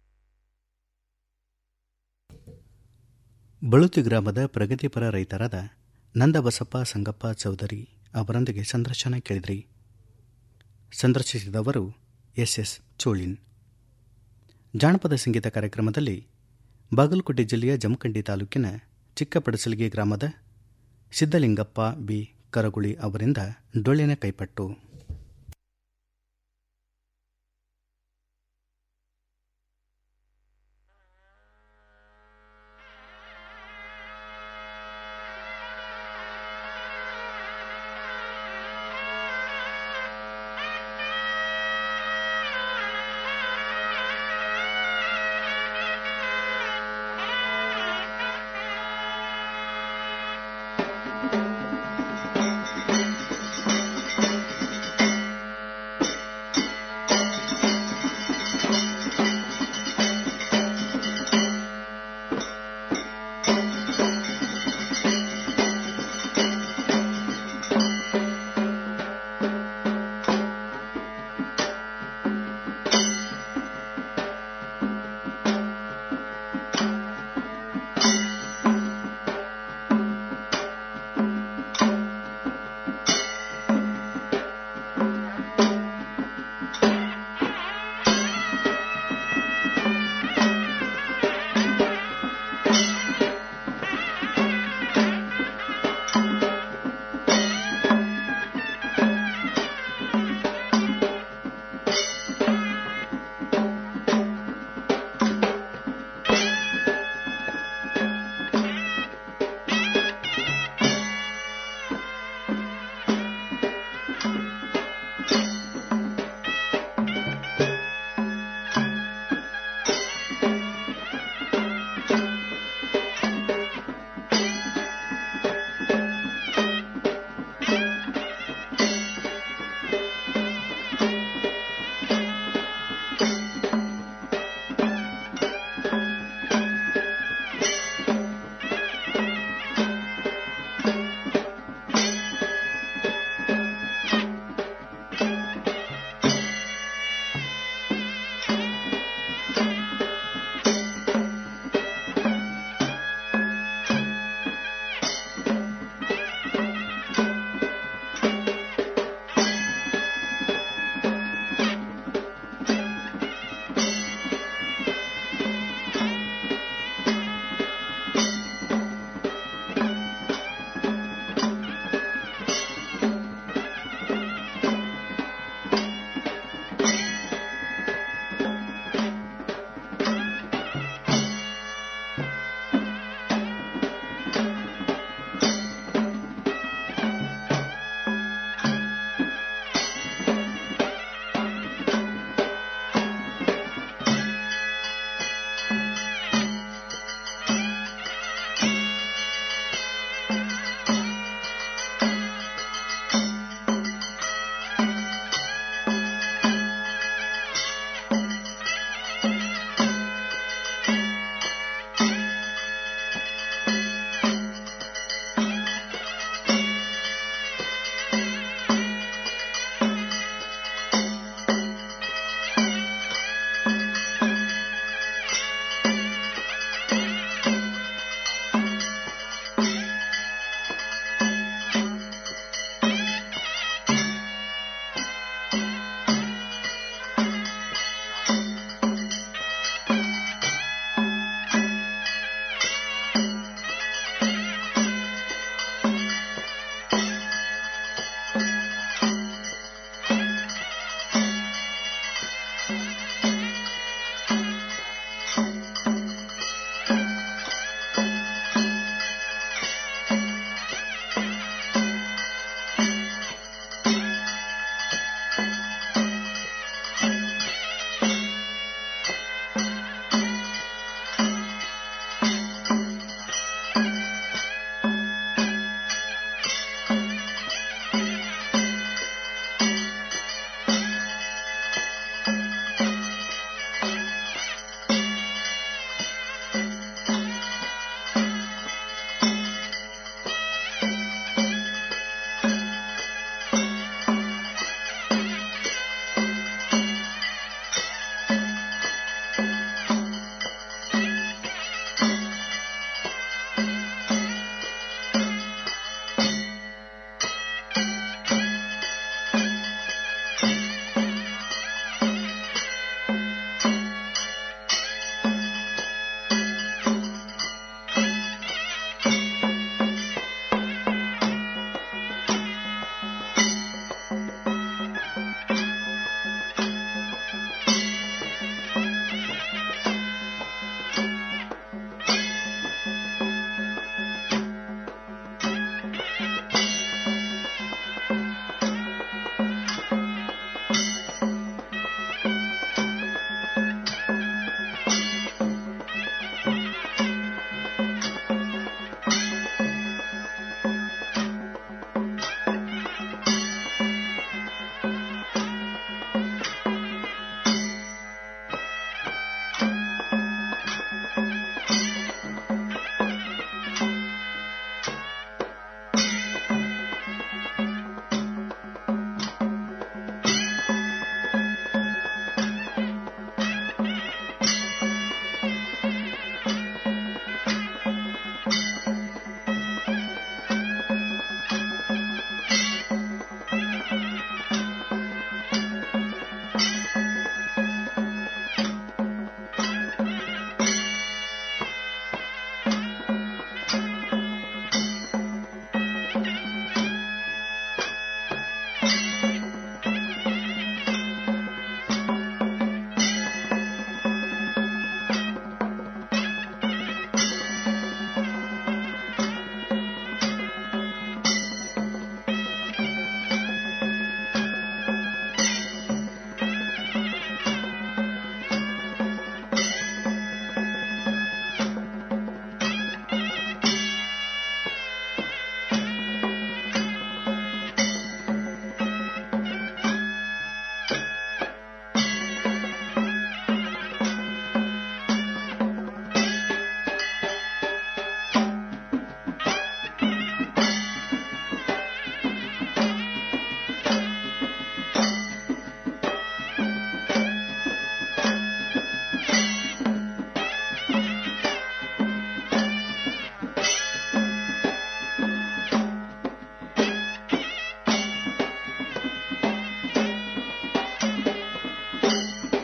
ಬಳುತಿ ಗ್ರಾಮದ ಪ್ರಗತಿಪರ ರೈತರಾದ ನಂದಬಸಪ್ಪ ಸಂಗಪ್ಪ ಚೌಧರಿ ಅವರೊಂದಿಗೆ ಸಂದರ್ಶನ ಕೇಳಿದ್ರಿ ಸಂದರ್ಶಿಸಿದವರು ಎಸ್ ಎಸ್ ಚೋಳಿನ್ ಜಾನಪದ ಸಂಗೀತ ಕಾರ್ಯಕ್ರಮದಲ್ಲಿ ಬಾಗಲಕೋಟೆ ಜಿಲ್ಲೆಯ ಜಮಖಂಡಿ ತಾಲೂಕಿನ ಚಿಕ್ಕಪಡಸಲಿಗೆ ಗ್ರಾಮದ ಸಿದ್ದಲಿಂಗಪ್ಪ ಬಿ ಕರಗುಳಿ ಅವರಿಂದ ಡೊಳ್ಳಿನ ಕೈಪಟ್ಟು